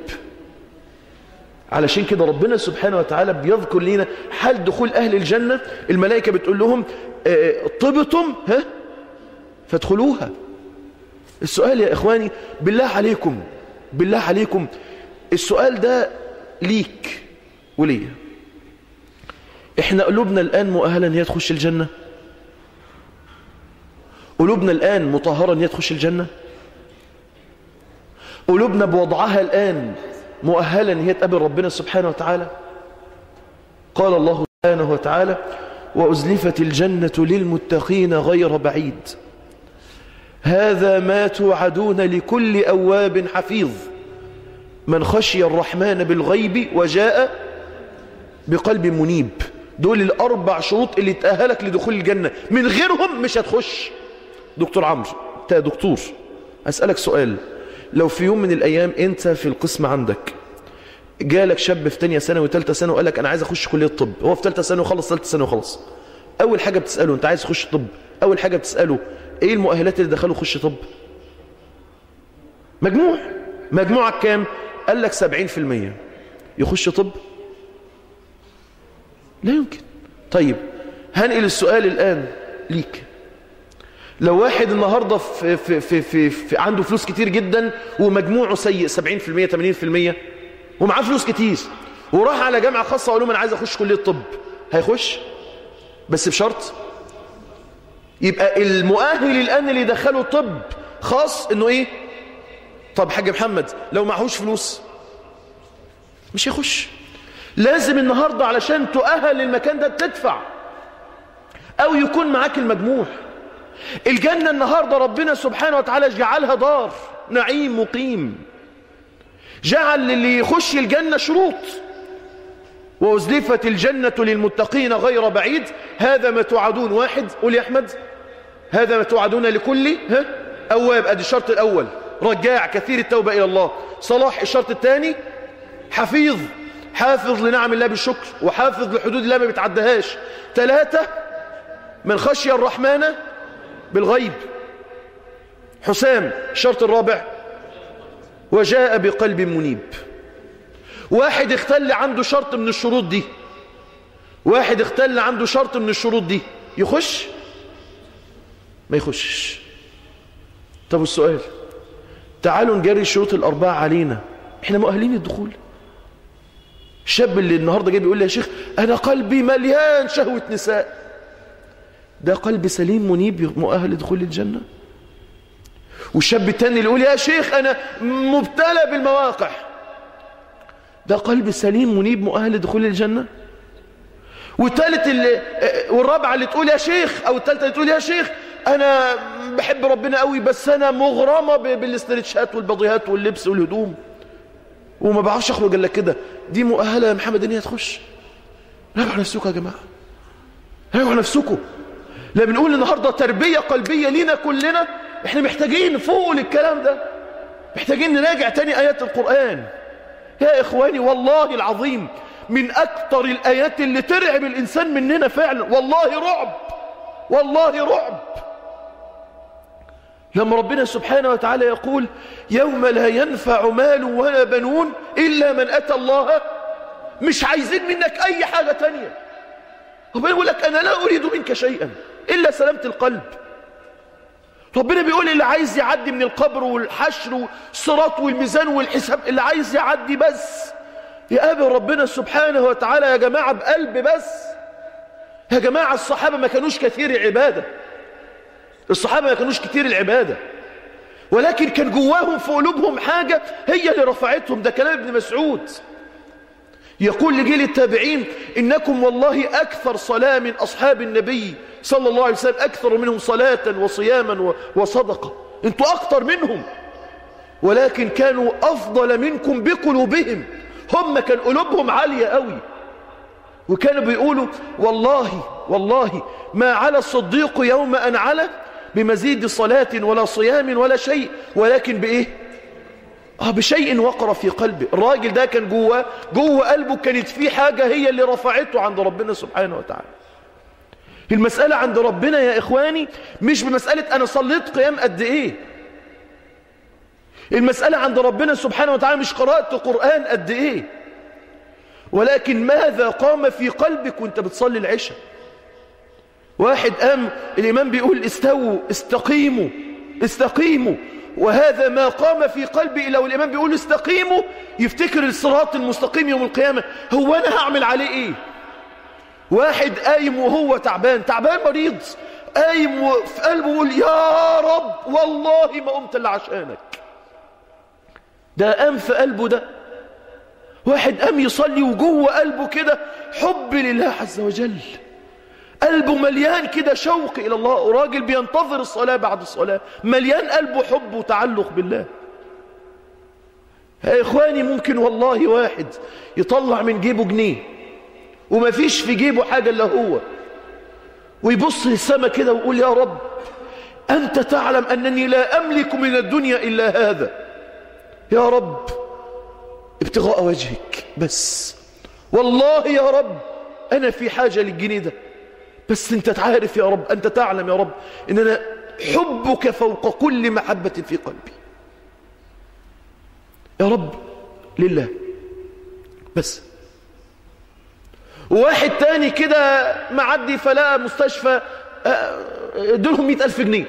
علشان كده ربنا سبحانه وتعالى بيذكر لنا حال دخول أهل الجنة الملائكة بتقول لهم طبتم ها فادخلوها السؤال يا إخواني بالله عليكم بالله عليكم السؤال ده ليك وليه احنا قلوبنا الآن مؤهلة ان هي تخش الجنة قلوبنا الآن مطهرة ان هي تخش الجنة قلوبنا بوضعها الآن مؤهلة ان هي تقابل ربنا سبحانه وتعالى قال الله سبحانه وتعالى وأزلفت الجنة للمتقين غير بعيد هذا ما توعدون لكل أواب حفيظ من خشي الرحمن بالغيب وجاء بقلب منيب دول الأربع شروط اللي تأهلك لدخول الجنة من غيرهم مش هتخش دكتور عمرو انت دكتور أسألك سؤال لو في يوم من الأيام أنت في القسم عندك جالك شاب في تانية سنة وتالتة سنة وقال لك أنا عايز أخش كلية طب هو في تالتة سنة وخلص تالتة سنة وخلص أول حاجة بتسأله أنت عايز تخش طب أول حاجة بتسأله إيه المؤهلات اللي دخلوا يخش طب مجموع مجموعك كام قال لك سبعين في المية يخش طب لا يمكن طيب هنقل السؤال الآن ليك لو واحد النهاردة في في في في في عنده فلوس كتير جدا ومجموعه سيء 70% 80% ومعاه فلوس كتير وراح على جامعة خاصة وقال لهم أنا عايز أخش كلية طب هيخش بس بشرط يبقى المؤهل الآن اللي دخله طب خاص إنه إيه طب حاج محمد لو معهوش فلوس مش هيخش لازم النهاردة علشان تؤهل للمكان ده تدفع أو يكون معاك المجموع الجنة النهاردة ربنا سبحانه وتعالى جعلها دار نعيم مقيم جعل للي يخش الجنة شروط وأزلفت الجنة للمتقين غير بعيد هذا ما توعدون واحد قول يا أحمد هذا ما توعدون لكل ها أواب أدي الشرط الأول رجاع كثير التوبة إلى الله صلاح الشرط الثاني حفيظ حافظ لنعم الله بالشكر وحافظ لحدود الله ما بيتعدهاش ثلاثة من خشي الرحمن بالغيب حسام الشرط الرابع وجاء بقلب منيب واحد اختل عنده شرط من الشروط دي واحد اختل عنده شرط من الشروط دي يخش ما يخشش طب السؤال تعالوا نجري الشروط الأربعة علينا احنا مؤهلين الدخول الشاب اللي النهاردة جاي بيقول لي يا شيخ أنا قلبي مليان شهوة نساء ده قلب سليم منيب مؤهل لدخول الجنة والشاب التاني اللي يقول يا شيخ أنا مبتلى بالمواقع ده قلب سليم منيب مؤهل لدخول الجنة والثالث اللي والرابعة اللي تقول يا شيخ أو الثالثة اللي تقول يا شيخ أنا بحب ربنا قوي بس أنا مغرمة بالاسترتشات والبضيهات واللبس والهدوم وما بعرفش أخرج إلا كده دي مؤهلة يا محمد إن هي تخش راجعوا نفسكم يا جماعة راجعوا نفسكم لا بنقول النهاردة تربية قلبية لينا كلنا احنا محتاجين فوق للكلام ده محتاجين نراجع تاني آيات القرآن يا إخواني والله العظيم من أكتر الآيات اللي ترعب الإنسان مننا فعلا والله رعب والله رعب لما ربنا سبحانه وتعالى يقول يوم لا ينفع مال ولا بنون إلا من أتى الله مش عايزين منك أي حاجة تانية ربنا يقول لك أنا لا أريد منك شيئا إلا سلامة القلب ربنا بيقول اللي عايز يعدي من القبر والحشر والصراط والميزان والحساب اللي عايز يعدي بس يقابل ربنا سبحانه وتعالى يا جماعة بقلب بس يا جماعة الصحابة ما كانوش كثير العبادة الصحابة ما كانوش كثير العبادة ولكن كان جواهم في قلوبهم حاجة هي اللي رفعتهم ده كلام ابن مسعود يقول لجيل التابعين إنكم والله أكثر صلاة من أصحاب النبي صلى الله عليه وسلم أكثر منهم صلاة وصياما وصدقة انتوا أكثر منهم ولكن كانوا أفضل منكم بقلوبهم هم كان قلوبهم عالية قوي وكانوا بيقولوا والله والله ما على الصديق يوم أن على بمزيد صلاة ولا صيام ولا شيء ولكن بإيه آه بشيء وقر في قلبه الراجل ده كان جوه جوه قلبه كانت فيه حاجة هي اللي رفعته عند ربنا سبحانه وتعالى المسألة عند ربنا يا إخواني مش بمسألة أنا صليت قيام قد إيه المسألة عند ربنا سبحانه وتعالى مش قرأت قرآن قد إيه ولكن ماذا قام في قلبك وانت بتصلي العشاء واحد قام الإمام بيقول استووا استقيموا استقيموا وهذا ما قام في قلبي لو الإمام بيقول استقيموا يفتكر الصراط المستقيم يوم القيامة هو أنا هعمل عليه إيه واحد قايم وهو تعبان تعبان مريض قايم في قلبه يقول يا رب والله ما قمت إلا عشانك ده قام في قلبه ده واحد قام يصلي وجوه قلبه كده حب لله عز وجل قلبه مليان كده شوق إلى الله وراجل بينتظر الصلاة بعد الصلاة مليان قلبه حب وتعلق بالله يا إخواني ممكن والله واحد يطلع من جيبه جنيه وما فيش في جيبه حاجة إلا هو ويبص للسماء كده ويقول يا رب أنت تعلم أنني لا أملك من الدنيا إلا هذا يا رب ابتغاء وجهك بس والله يا رب أنا في حاجة للجنيه ده بس أنت تعرف يا رب أنت تعلم يا رب إن أنا حبك فوق كل محبة في قلبي يا رب لله بس وواحد تاني كده معدي فلقى مستشفى ادولهم مئة ألف جنيه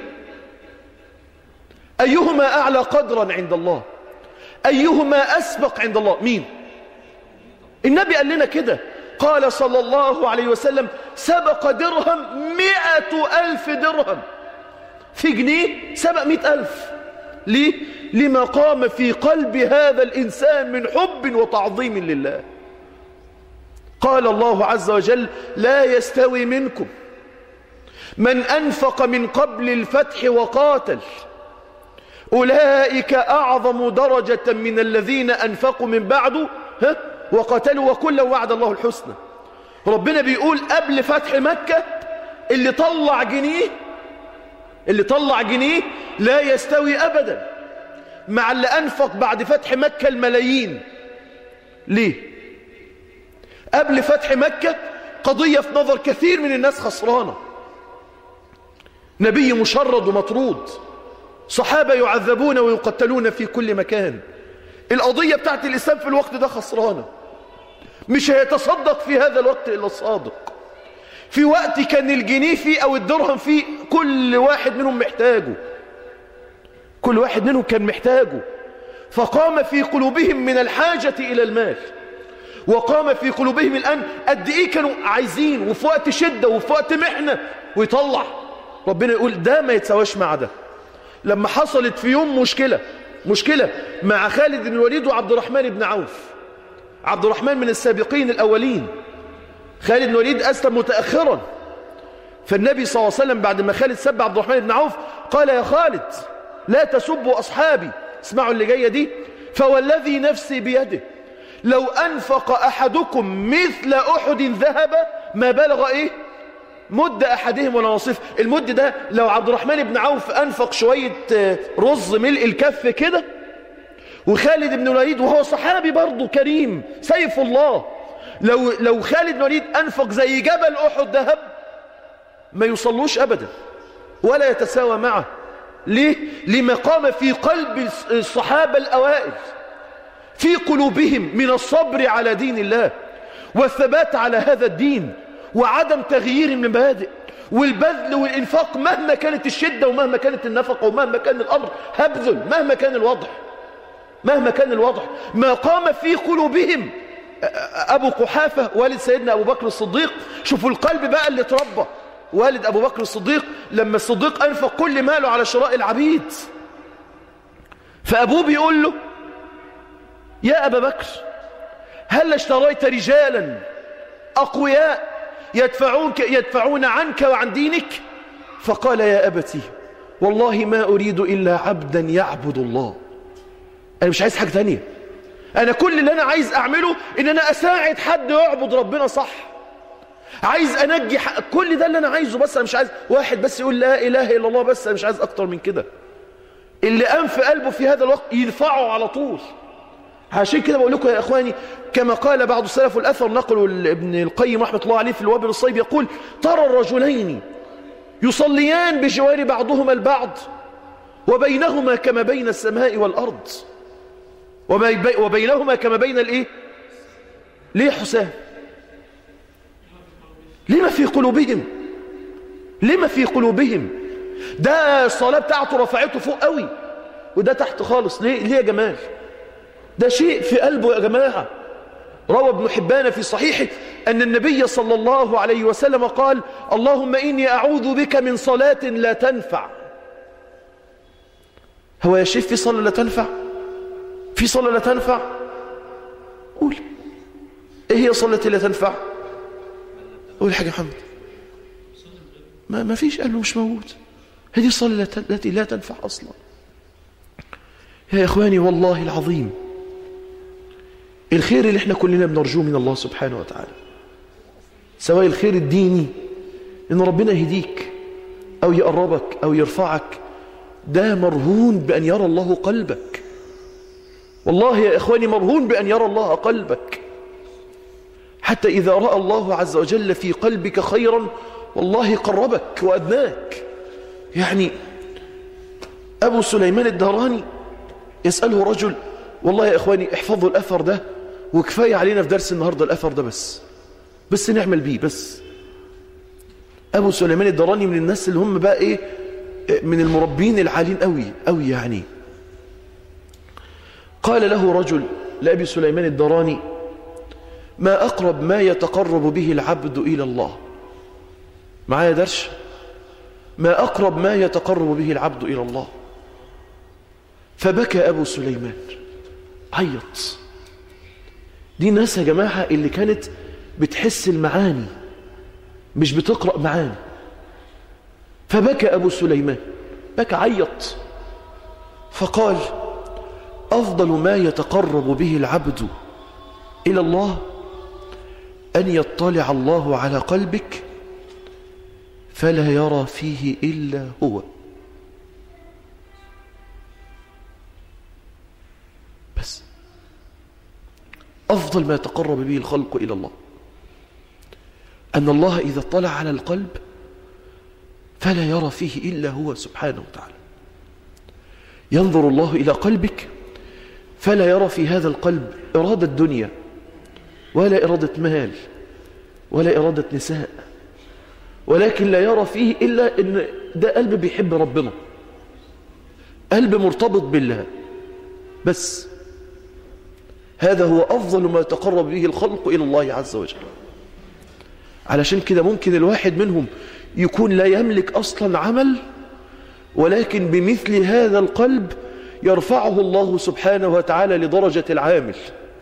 أيهما أعلى قدرا عند الله أيهما أسبق عند الله مين النبي قال لنا كده قال صلى الله عليه وسلم سبق درهم مئة ألف درهم في جنيه سبق مئة ألف ليه؟ لما قام في قلب هذا الإنسان من حب وتعظيم لله قال الله عز وجل لا يستوي منكم من أنفق من قبل الفتح وقاتل أولئك أعظم درجة من الذين أنفقوا من بعده ها؟ وقتلوا وكلا وعد الله الحسنى ربنا بيقول قبل فتح مكة اللي طلع جنيه اللي طلع جنيه لا يستوي أبدا مع اللي أنفق بعد فتح مكة الملايين ليه قبل فتح مكة قضية في نظر كثير من الناس خسرانة نبي مشرد ومطرود صحابة يعذبون ويقتلون في كل مكان القضية بتاعت الإسلام في الوقت ده خسرانة مش هيتصدق في هذا الوقت إلا الصادق في وقت كان الجنيه فيه أو الدرهم فيه كل واحد منهم محتاجه كل واحد منهم كان محتاجه فقام في قلوبهم من الحاجة إلى المال وقام في قلوبهم الآن قد إيه كانوا عايزين وفي وقت شدة وفي وقت محنة ويطلع ربنا يقول ده ما يتسواش مع ده لما حصلت في يوم مشكلة مشكلة مع خالد بن الوليد وعبد الرحمن بن عوف عبد الرحمن من السابقين الأولين خالد بن الوليد أسلم متأخرا فالنبي صلى الله عليه وسلم بعد ما خالد سب عبد الرحمن بن عوف قال يا خالد لا تسبوا أصحابي اسمعوا اللي جاية دي فوالذي نفسي بيده لو أنفق أحدكم مثل أحد ذهب ما بلغ إيه مد أحدهم ولا نصيف المد ده لو عبد الرحمن بن عوف أنفق شوية رز ملء الكف كده وخالد بن الوليد وهو صحابي برضه كريم سيف الله لو لو خالد بن الوليد أنفق زي جبل أحد ذهب ما يصلوش أبدا ولا يتساوى معه ليه؟ لما قام في قلب الصحابة الأوائل في قلوبهم من الصبر على دين الله والثبات على هذا الدين وعدم تغيير المبادئ والبذل والإنفاق مهما كانت الشدة ومهما كانت النفقة ومهما كان الأمر هبذل مهما كان الوضع مهما كان الوضع ما قام في قلوبهم أبو قحافة والد سيدنا أبو بكر الصديق شوفوا القلب بقى اللي اتربى والد أبو بكر الصديق لما الصديق أنفق كل ماله على شراء العبيد فأبوه بيقول له يا أبا بكر هل اشتريت رجالا أقوياء يدفعونك يدفعون عنك وعن دينك فقال يا أبتي والله ما أريد إلا عبدا يعبد الله أنا مش عايز حاجة تانية أنا كل اللي أنا عايز أعمله إن أنا أساعد حد يعبد ربنا صح عايز أنجي حق. كل ده اللي أنا عايزه بس أنا مش عايز واحد بس يقول لا إله إلا الله بس أنا مش عايز أكتر من كده اللي قام في قلبه في هذا الوقت يدفعه على طول عشان كده بقول لكم يا إخواني كما قال بعض السلف والأثر نقل ابن القيم رحمة الله عليه في الوابل الصيب يقول ترى الرجلين يصليان بجوار بعضهما البعض وبينهما كما بين السماء والأرض وبينهما كما بين الايه ليه حسام لما في قلوبهم لما في قلوبهم ده الصلاة بتاعته رفعته فوق قوي وده تحت خالص ليه, ليه يا جمال ده شيء في قلبه يا جماعة روى ابن حبان في صحيحه أن النبي صلى الله عليه وسلم قال اللهم إني أعوذ بك من صلاة لا تنفع هو يا شيخ في صلاة لا تنفع في صلاة لا تنفع قول ايه هي صلاة لا تنفع قول حاجة محمد ما, ما فيش قال له مش موجود هذه الصلاة التي لا تنفع أصلا يا إخواني والله العظيم الخير اللي احنا كلنا بنرجوه من الله سبحانه وتعالى سواء الخير الديني ان ربنا يهديك او يقربك او يرفعك ده مرهون بان يرى الله قلبك والله يا اخواني مرهون بان يرى الله قلبك حتى اذا راى الله عز وجل في قلبك خيرا والله قربك وادناك يعني ابو سليمان الدهراني يساله رجل والله يا اخواني احفظوا الاثر ده وكفايه علينا في درس النهارده الاثر ده بس بس نعمل بيه بس ابو سليمان الدراني من الناس اللي هم بقى ايه من المربين العالين قوي قوي يعني قال له رجل لابي سليمان الدراني ما اقرب ما يتقرب به العبد الى الله معايا درش ما اقرب ما يتقرب به العبد الى الله فبكى ابو سليمان عيط دي الناس يا جماعه اللي كانت بتحس المعاني مش بتقرأ معاني فبكى أبو سليمان بكى عيط فقال أفضل ما يتقرب به العبد إلى الله أن يطلع الله على قلبك فلا يرى فيه إلا هو بس أفضل ما يتقرب به الخلق إلى الله أن الله إذا اطلع على القلب فلا يرى فيه إلا هو سبحانه وتعالى ينظر الله إلى قلبك فلا يرى في هذا القلب إرادة دنيا ولا إرادة مال ولا إرادة نساء ولكن لا يرى فيه إلا أن ده قلب بيحب ربنا قلب مرتبط بالله بس هذا هو أفضل ما يتقرب به الخلق إلى الله عز وجل علشان كده ممكن الواحد منهم يكون لا يملك أصلا عمل ولكن بمثل هذا القلب يرفعه الله سبحانه وتعالى لدرجة العامل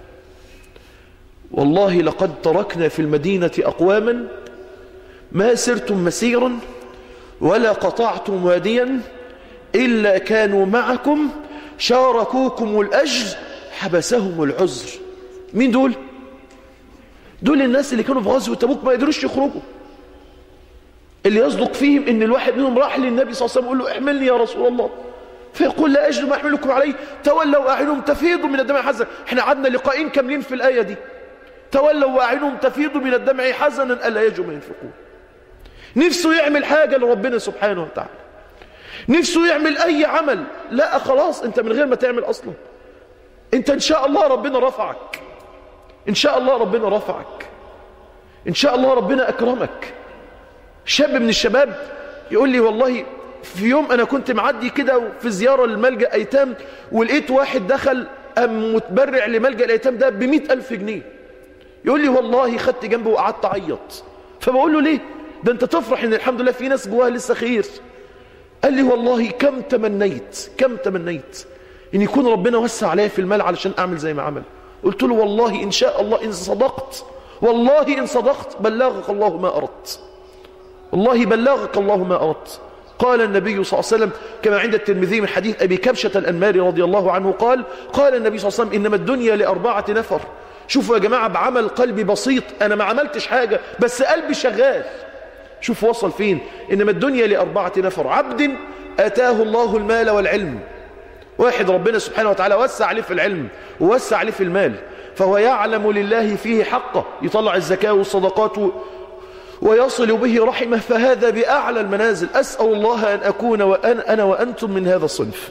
والله لقد تركنا في المدينة أقواما ما سرتم مسيرا ولا قطعتم واديا إلا كانوا معكم شاركوكم الأجر حبسهم العذر مين دول؟ دول الناس اللي كانوا في غزوة تبوك ما قدروش يخرجوا اللي يصدق فيهم ان الواحد منهم راح للنبي صلى الله عليه وسلم يقول له احملني يا رسول الله فيقول لا اجد ما احملكم عليه تولوا اعينهم تفيض من الدمع حزنا احنا قعدنا لقاءين كاملين في الايه دي تولوا واعينهم تفيض من الدمع حزنا الا يجوا ما ينفقون نفسه يعمل حاجه لربنا سبحانه وتعالى نفسه يعمل اي عمل لا خلاص انت من غير ما تعمل اصلا انت ان شاء الله ربنا رفعك إن شاء الله ربنا رفعك إن شاء الله ربنا أكرمك شاب من الشباب يقول لي والله في يوم أنا كنت معدي كده في زيارة لملجأ أيتام ولقيت واحد دخل أم متبرع لملجأ الأيتام ده بمئة ألف جنيه يقول لي والله خدت جنبه وقعدت أعيط فبقول له ليه ده أنت تفرح إن الحمد لله في ناس جواها لسه خير قال لي والله كم تمنيت كم تمنيت إن يكون ربنا وسع عليا في المال علشان أعمل زي ما عمل قلت له والله إن شاء الله إن صدقت والله إن صدقت بلغك الله ما أردت والله بلغك الله ما أردت قال النبي صلى الله عليه وسلم كما عند الترمذي من حديث أبي كبشة الأنماري رضي الله عنه قال قال النبي صلى الله عليه وسلم إنما الدنيا لأربعة نفر شوفوا يا جماعة بعمل قلبي بسيط أنا ما عملتش حاجة بس قلبي شغال شوف وصل فين إنما الدنيا لأربعة نفر عبد أتاه الله المال والعلم واحد ربنا سبحانه وتعالى وسع عليه في العلم ووسع عليه في المال فهو يعلم لله فيه حقه يطلع الزكاة والصدقات ويصل به رحمه فهذا بأعلى المنازل أسأل الله أن أكون وأنا أنا وأنتم من هذا الصنف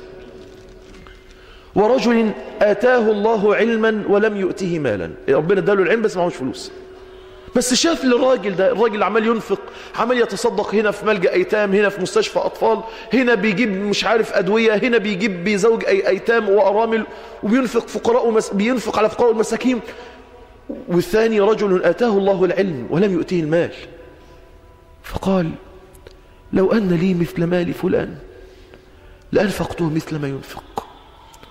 ورجل آتاه الله علما ولم يؤته مالا ربنا اداله العلم بس معهوش فلوس بس شاف الراجل ده الراجل عمال ينفق عمال يتصدق هنا في ملجأ أيتام هنا في مستشفى أطفال هنا بيجيب مش عارف أدوية هنا بيجيب بيزوج أي أيتام وأرامل وبينفق فقراء ومس بينفق على فقراء المساكين والثاني رجل آتاه الله العلم ولم يؤتيه المال فقال لو أن لي مثل مال فلان لأنفقته مثل ما ينفق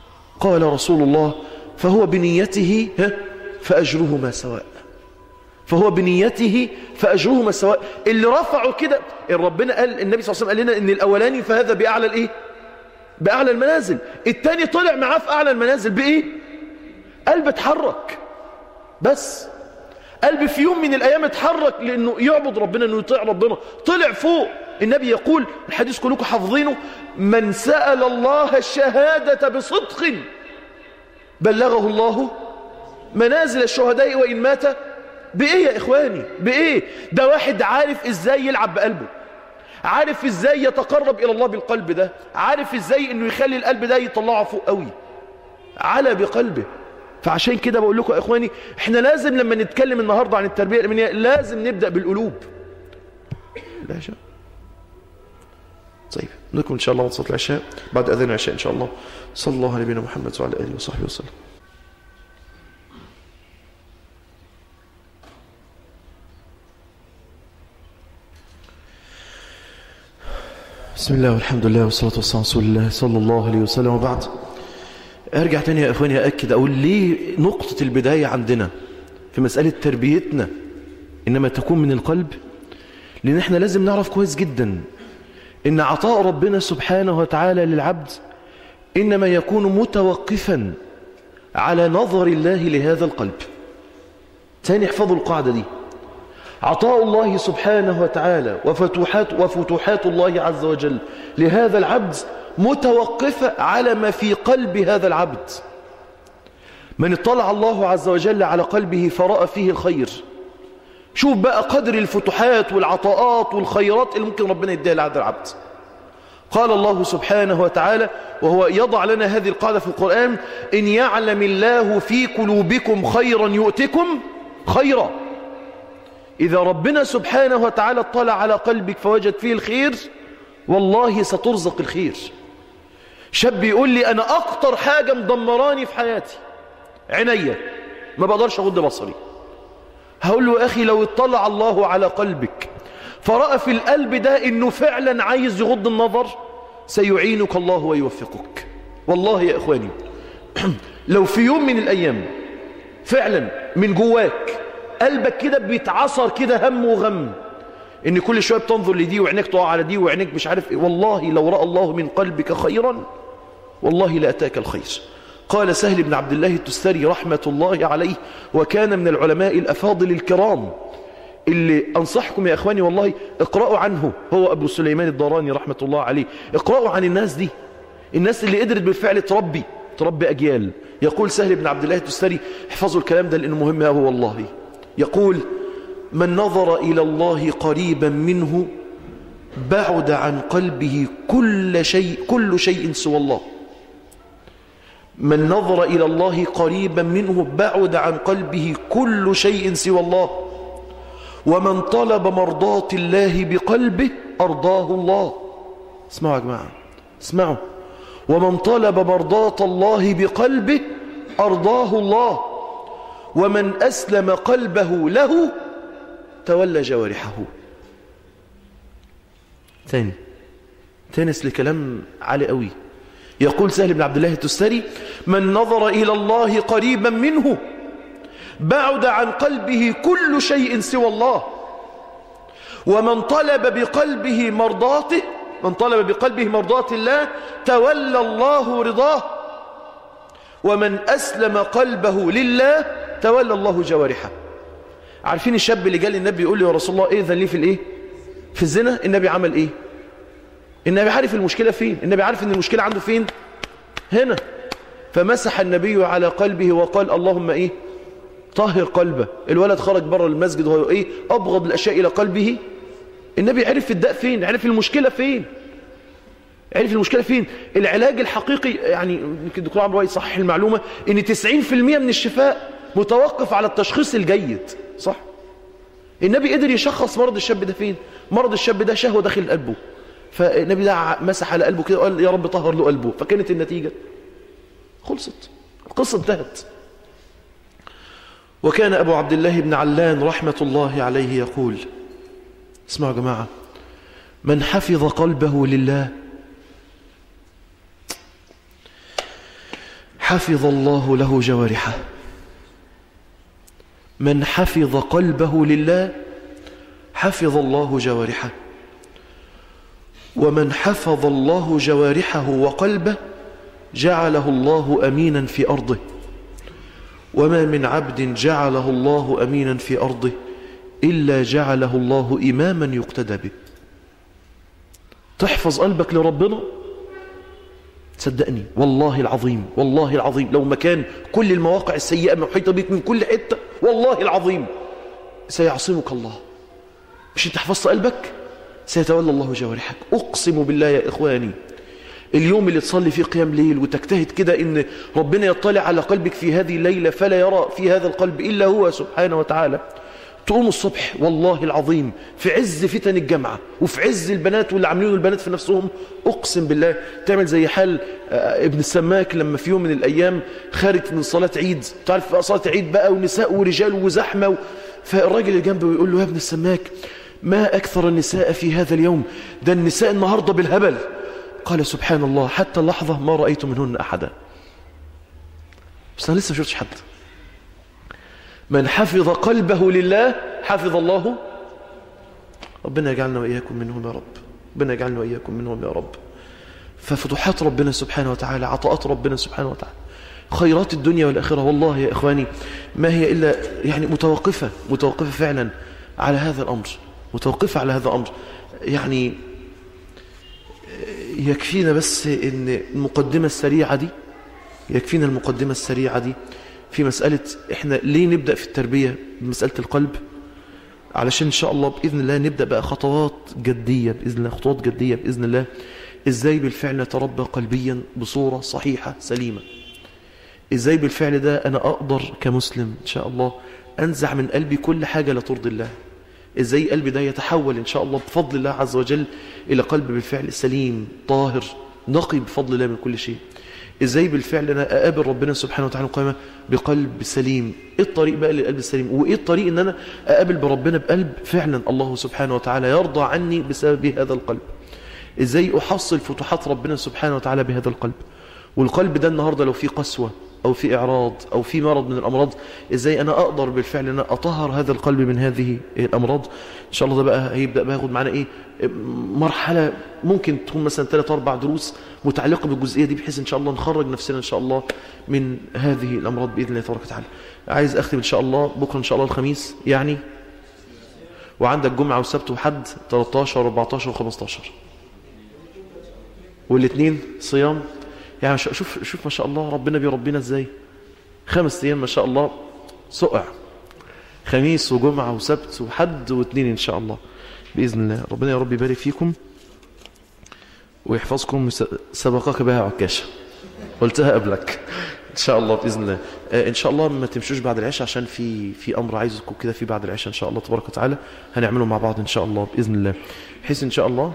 قال رسول الله فهو بنيته فأجرهما سواء فهو بنيته فأجرهما سواء اللي رفعوا كده ربنا قال النبي صلى الله عليه وسلم قال لنا ان الأولاني فهذا بأعلى الإيه بأعلى المنازل التاني طلع معاه في أعلى المنازل بإيه قلب اتحرك بس قلب في يوم من الأيام اتحرك لأنه يعبد ربنا أنه يطيع ربنا طلع فوق النبي يقول الحديث كلكم حافظينه من سأل الله الشهادة بصدق بلغه الله منازل الشهداء وإن مات بإيه يا إخواني بإيه ده واحد عارف إزاي يلعب بقلبه عارف إزاي يتقرب إلى الله بالقلب ده عارف إزاي إنه يخلي القلب ده يطلعه فوق قوي على بقلبه فعشان كده بقول لكم يا إخواني إحنا لازم لما نتكلم النهاردة عن التربية الإيمانية لازم نبدأ بالقلوب العشاء طيب نكمل إن شاء الله وصلة العشاء بعد أذان العشاء إن شاء الله صلى الله على نبينا محمد وعلى آله وصحبه وسلم بسم الله والحمد لله والصلاة والسلام على رسول الله صلى الله عليه وسلم وبعد ارجع تاني يا اخواني أأكد أقول ليه نقطة البداية عندنا في مسألة تربيتنا إنما تكون من القلب لأن احنا لازم نعرف كويس جدا إن عطاء ربنا سبحانه وتعالى للعبد إنما يكون متوقفا على نظر الله لهذا القلب تاني احفظوا القاعدة دي عطاء الله سبحانه وتعالى وفتوحات, وفتوحات الله عز وجل لهذا العبد متوقفة على ما في قلب هذا العبد من اطلع الله عز وجل على قلبه فرأى فيه الخير شوف بقى قدر الفتوحات والعطاءات والخيرات اللي ممكن ربنا يديها لهذا العبد قال الله سبحانه وتعالى وهو يضع لنا هذه القاعدة في القرآن إن يعلم الله في قلوبكم خيرا يؤتكم خيرا إذا ربنا سبحانه وتعالى اطلع على قلبك فوجد فيه الخير والله سترزق الخير شاب يقول لي أنا أكتر حاجة مدمراني في حياتي عينيا ما بقدرش أغض بصري هقول له أخي لو اطلع الله على قلبك فرأى في القلب ده إنه فعلا عايز يغض النظر سيعينك الله ويوفقك والله يا إخواني لو في يوم من الأيام فعلا من جواك قلبك كده بيتعصر كده هم وغم ان كل شويه بتنظر لدي وعينيك تقع على دي وعينيك مش عارف ايه والله لو راى الله من قلبك خيرا والله لاتاك الخير قال سهل بن عبد الله التستري رحمه الله عليه وكان من العلماء الافاضل الكرام اللي انصحكم يا اخواني والله اقرأوا عنه هو ابو سليمان الداراني رحمه الله عليه اقرأوا عن الناس دي الناس اللي قدرت بالفعل تربي تربي اجيال يقول سهل بن عبد الله التستري احفظوا الكلام ده لانه مهم قوي والله يقول من نظر إلى الله قريبا منه بعد عن قلبه كل شيء كل شيء سوى الله من نظر إلى الله قريبا منه بعد عن قلبه كل شيء سوى الله ومن طلب مرضاة الله بقلبه أرضاه الله اسمعوا يا جماعة اسمعوا ومن طلب مرضاة الله بقلبه أرضاه الله ومن أسلم قلبه له تولى جوارحه ثاني تانس لكلام عالي قوي يقول سهل بن عبد الله التستري من نظر إلى الله قريبا منه بعد عن قلبه كل شيء سوى الله ومن طلب بقلبه مرضاته من طلب بقلبه مرضات الله تولى الله رضاه ومن أسلم قلبه لله تولى الله جوارحه عارفين الشاب اللي جاء للنبي يقول له يا رسول الله اذن لي في الايه في الزنا النبي عمل ايه النبي عارف المشكلة فين النبي عارف ان المشكلة عنده فين هنا فمسح النبي على قلبه وقال اللهم ايه طهر قلبه الولد خرج بره المسجد وهو ايه ابغض الاشياء الى قلبه النبي عرف الداء فين عرف المشكلة فين عرف المشكلة فين العلاج الحقيقي يعني يمكن الدكتور عمرو يصحح المعلومة ان 90% من الشفاء متوقف على التشخيص الجيد صح النبي قدر يشخص مرض الشاب ده فين مرض الشاب ده شهوة داخل قلبه فالنبي ده مسح على قلبه كده وقال يا رب طهر له قلبه فكانت النتيجة خلصت القصة انتهت وكان أبو عبد الله بن علان رحمة الله عليه يقول اسمعوا يا جماعة من حفظ قلبه لله حفظ الله له جوارحه من حفظ قلبه لله حفظ الله جوارحه ومن حفظ الله جوارحه وقلبه جعله الله أمينا في أرضه وما من عبد جعله الله أمينا في أرضه إلا جعله الله إماما يقتدى به تحفظ قلبك لربنا صدقني والله العظيم والله العظيم لو مكان كل المواقع السيئة محيطة بك من كل حتة والله العظيم سيعصمك الله مش انت حفظت قلبك سيتولى الله جوارحك أقسم بالله يا إخواني اليوم اللي تصلي فيه قيام ليل وتجتهد كده ان ربنا يطلع على قلبك في هذه الليلة فلا يرى في هذا القلب إلا هو سبحانه وتعالى تقوم الصبح والله العظيم في عز فتن الجامعة وفي عز البنات واللي عاملين البنات في نفسهم أقسم بالله تعمل زي حال ابن السماك لما في يوم من الأيام خارج من صلاة عيد تعرف صلاة عيد بقى ونساء ورجال وزحمة و... فالراجل اللي جنبه يقول له يا ابن السماك ما أكثر النساء في هذا اليوم ده النساء النهاردة بالهبل قال سبحان الله حتى اللحظة ما رأيت منهن أحدا بس أنا لسه ما شفتش حد من حفظ قلبه لله حفظ الله ربنا يجعلنا وإياكم منهم يا رب ربنا يجعلنا وإياكم منهم يا رب ففتوحات ربنا سبحانه وتعالى عطاءات ربنا سبحانه وتعالى خيرات الدنيا والآخرة والله يا إخواني ما هي إلا يعني متوقفة متوقفة فعلا على هذا الأمر متوقفة على هذا الأمر يعني يكفينا بس ان المقدمة السريعة دي يكفينا المقدمة السريعة دي في مسألة احنا ليه نبدأ في التربية بمسألة القلب علشان ان شاء الله بإذن الله نبدأ بقى خطوات جدية بإذن الله خطوات جدية بإذن الله ازاي بالفعل نتربى قلبيا بصورة صحيحة سليمة ازاي بالفعل ده انا اقدر كمسلم ان شاء الله انزع من قلبي كل حاجة لا ترضي الله ازاي قلبي ده يتحول ان شاء الله بفضل الله عز وجل الى قلب بالفعل سليم طاهر نقي بفضل الله من كل شيء ازاي بالفعل انا اقابل ربنا سبحانه وتعالى قائمه بقلب سليم ايه الطريق بقى للقلب السليم وايه الطريق ان انا اقابل بربنا بقلب فعلا الله سبحانه وتعالى يرضى عني بسبب هذا القلب ازاي احصل فتوحات ربنا سبحانه وتعالى بهذا القلب والقلب ده النهارده لو فيه قسوه أو في إعراض أو في مرض من الأمراض إزاي أنا أقدر بالفعل أن أطهر هذا القلب من هذه الأمراض إن شاء الله ده بقى هيبدأ بقى ياخد معنا إيه مرحلة ممكن تكون مثلا ثلاث أربع دروس متعلقة بالجزئية دي بحيث إن شاء الله نخرج نفسنا إن شاء الله من هذه الأمراض بإذن الله تبارك وتعالى عايز أختم إن شاء الله بكرة إن شاء الله الخميس يعني وعندك جمعة وسبت وحد 13 و14 و15 والاثنين صيام يعني شوف شوف ما شاء الله ربنا بيربينا ازاي خمس ايام ما شاء الله سقع خميس وجمعة وسبت وحد واثنين ان شاء الله بإذن الله ربنا يا رب يبارك فيكم ويحفظكم سبقك بها عكاشة قلتها قبلك ان شاء الله باذن الله آه ان شاء الله ما تمشوش بعد العشاء عشان في في امر عايزكم كده في بعد العشاء ان شاء الله تبارك وتعالى هنعمله مع بعض ان شاء الله باذن الله بحيث ان شاء الله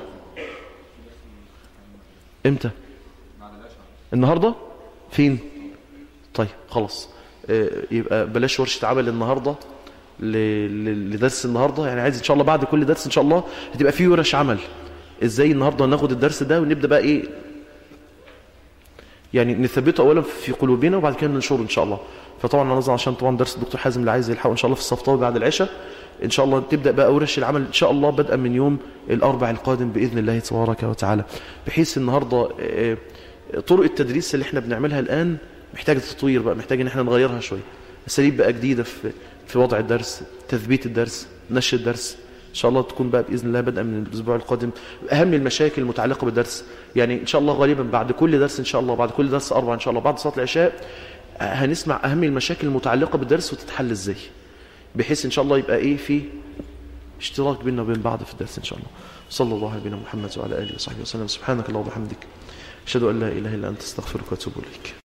امتى النهاردة فين طيب خلاص آه يبقى بلاش ورشة عمل النهاردة لدرس النهاردة يعني عايز ان شاء الله بعد كل درس ان شاء الله هتبقى فيه ورش عمل ازاي النهاردة ناخد الدرس ده ونبدأ بقى ايه يعني نثبته اولا في قلوبنا وبعد كده ننشره ان شاء الله فطبعا نظر عشان طبعا درس الدكتور حازم اللي عايز يلحقه ان شاء الله في الصفطاوي بعد العشاء ان شاء الله تبدا بقى ورش العمل ان شاء الله بدءا من يوم الاربع القادم باذن الله تبارك وتعالى بحيث النهارده آه طرق التدريس اللي احنا بنعملها الآن محتاجة تطوير بقى محتاج ان احنا نغيرها شوية اساليب بقى جديدة في في وضع الدرس تثبيت الدرس نشر الدرس ان شاء الله تكون بقى باذن الله بدءا من الاسبوع القادم اهم المشاكل المتعلقه بالدرس يعني ان شاء الله غالبا بعد كل درس ان شاء الله بعد كل درس اربع ان شاء الله بعد صلاه العشاء هنسمع اهم المشاكل المتعلقه بالدرس وتتحل ازاي بحيث ان شاء الله يبقى ايه في اشتراك بيننا وبين بعض في الدرس ان شاء الله صلى الله على نبينا محمد وعلى اله وصحبه وسلم سبحانك اللهم وبحمدك أشهد أن لا إله إلا أنت استغفرك وأتوب إليك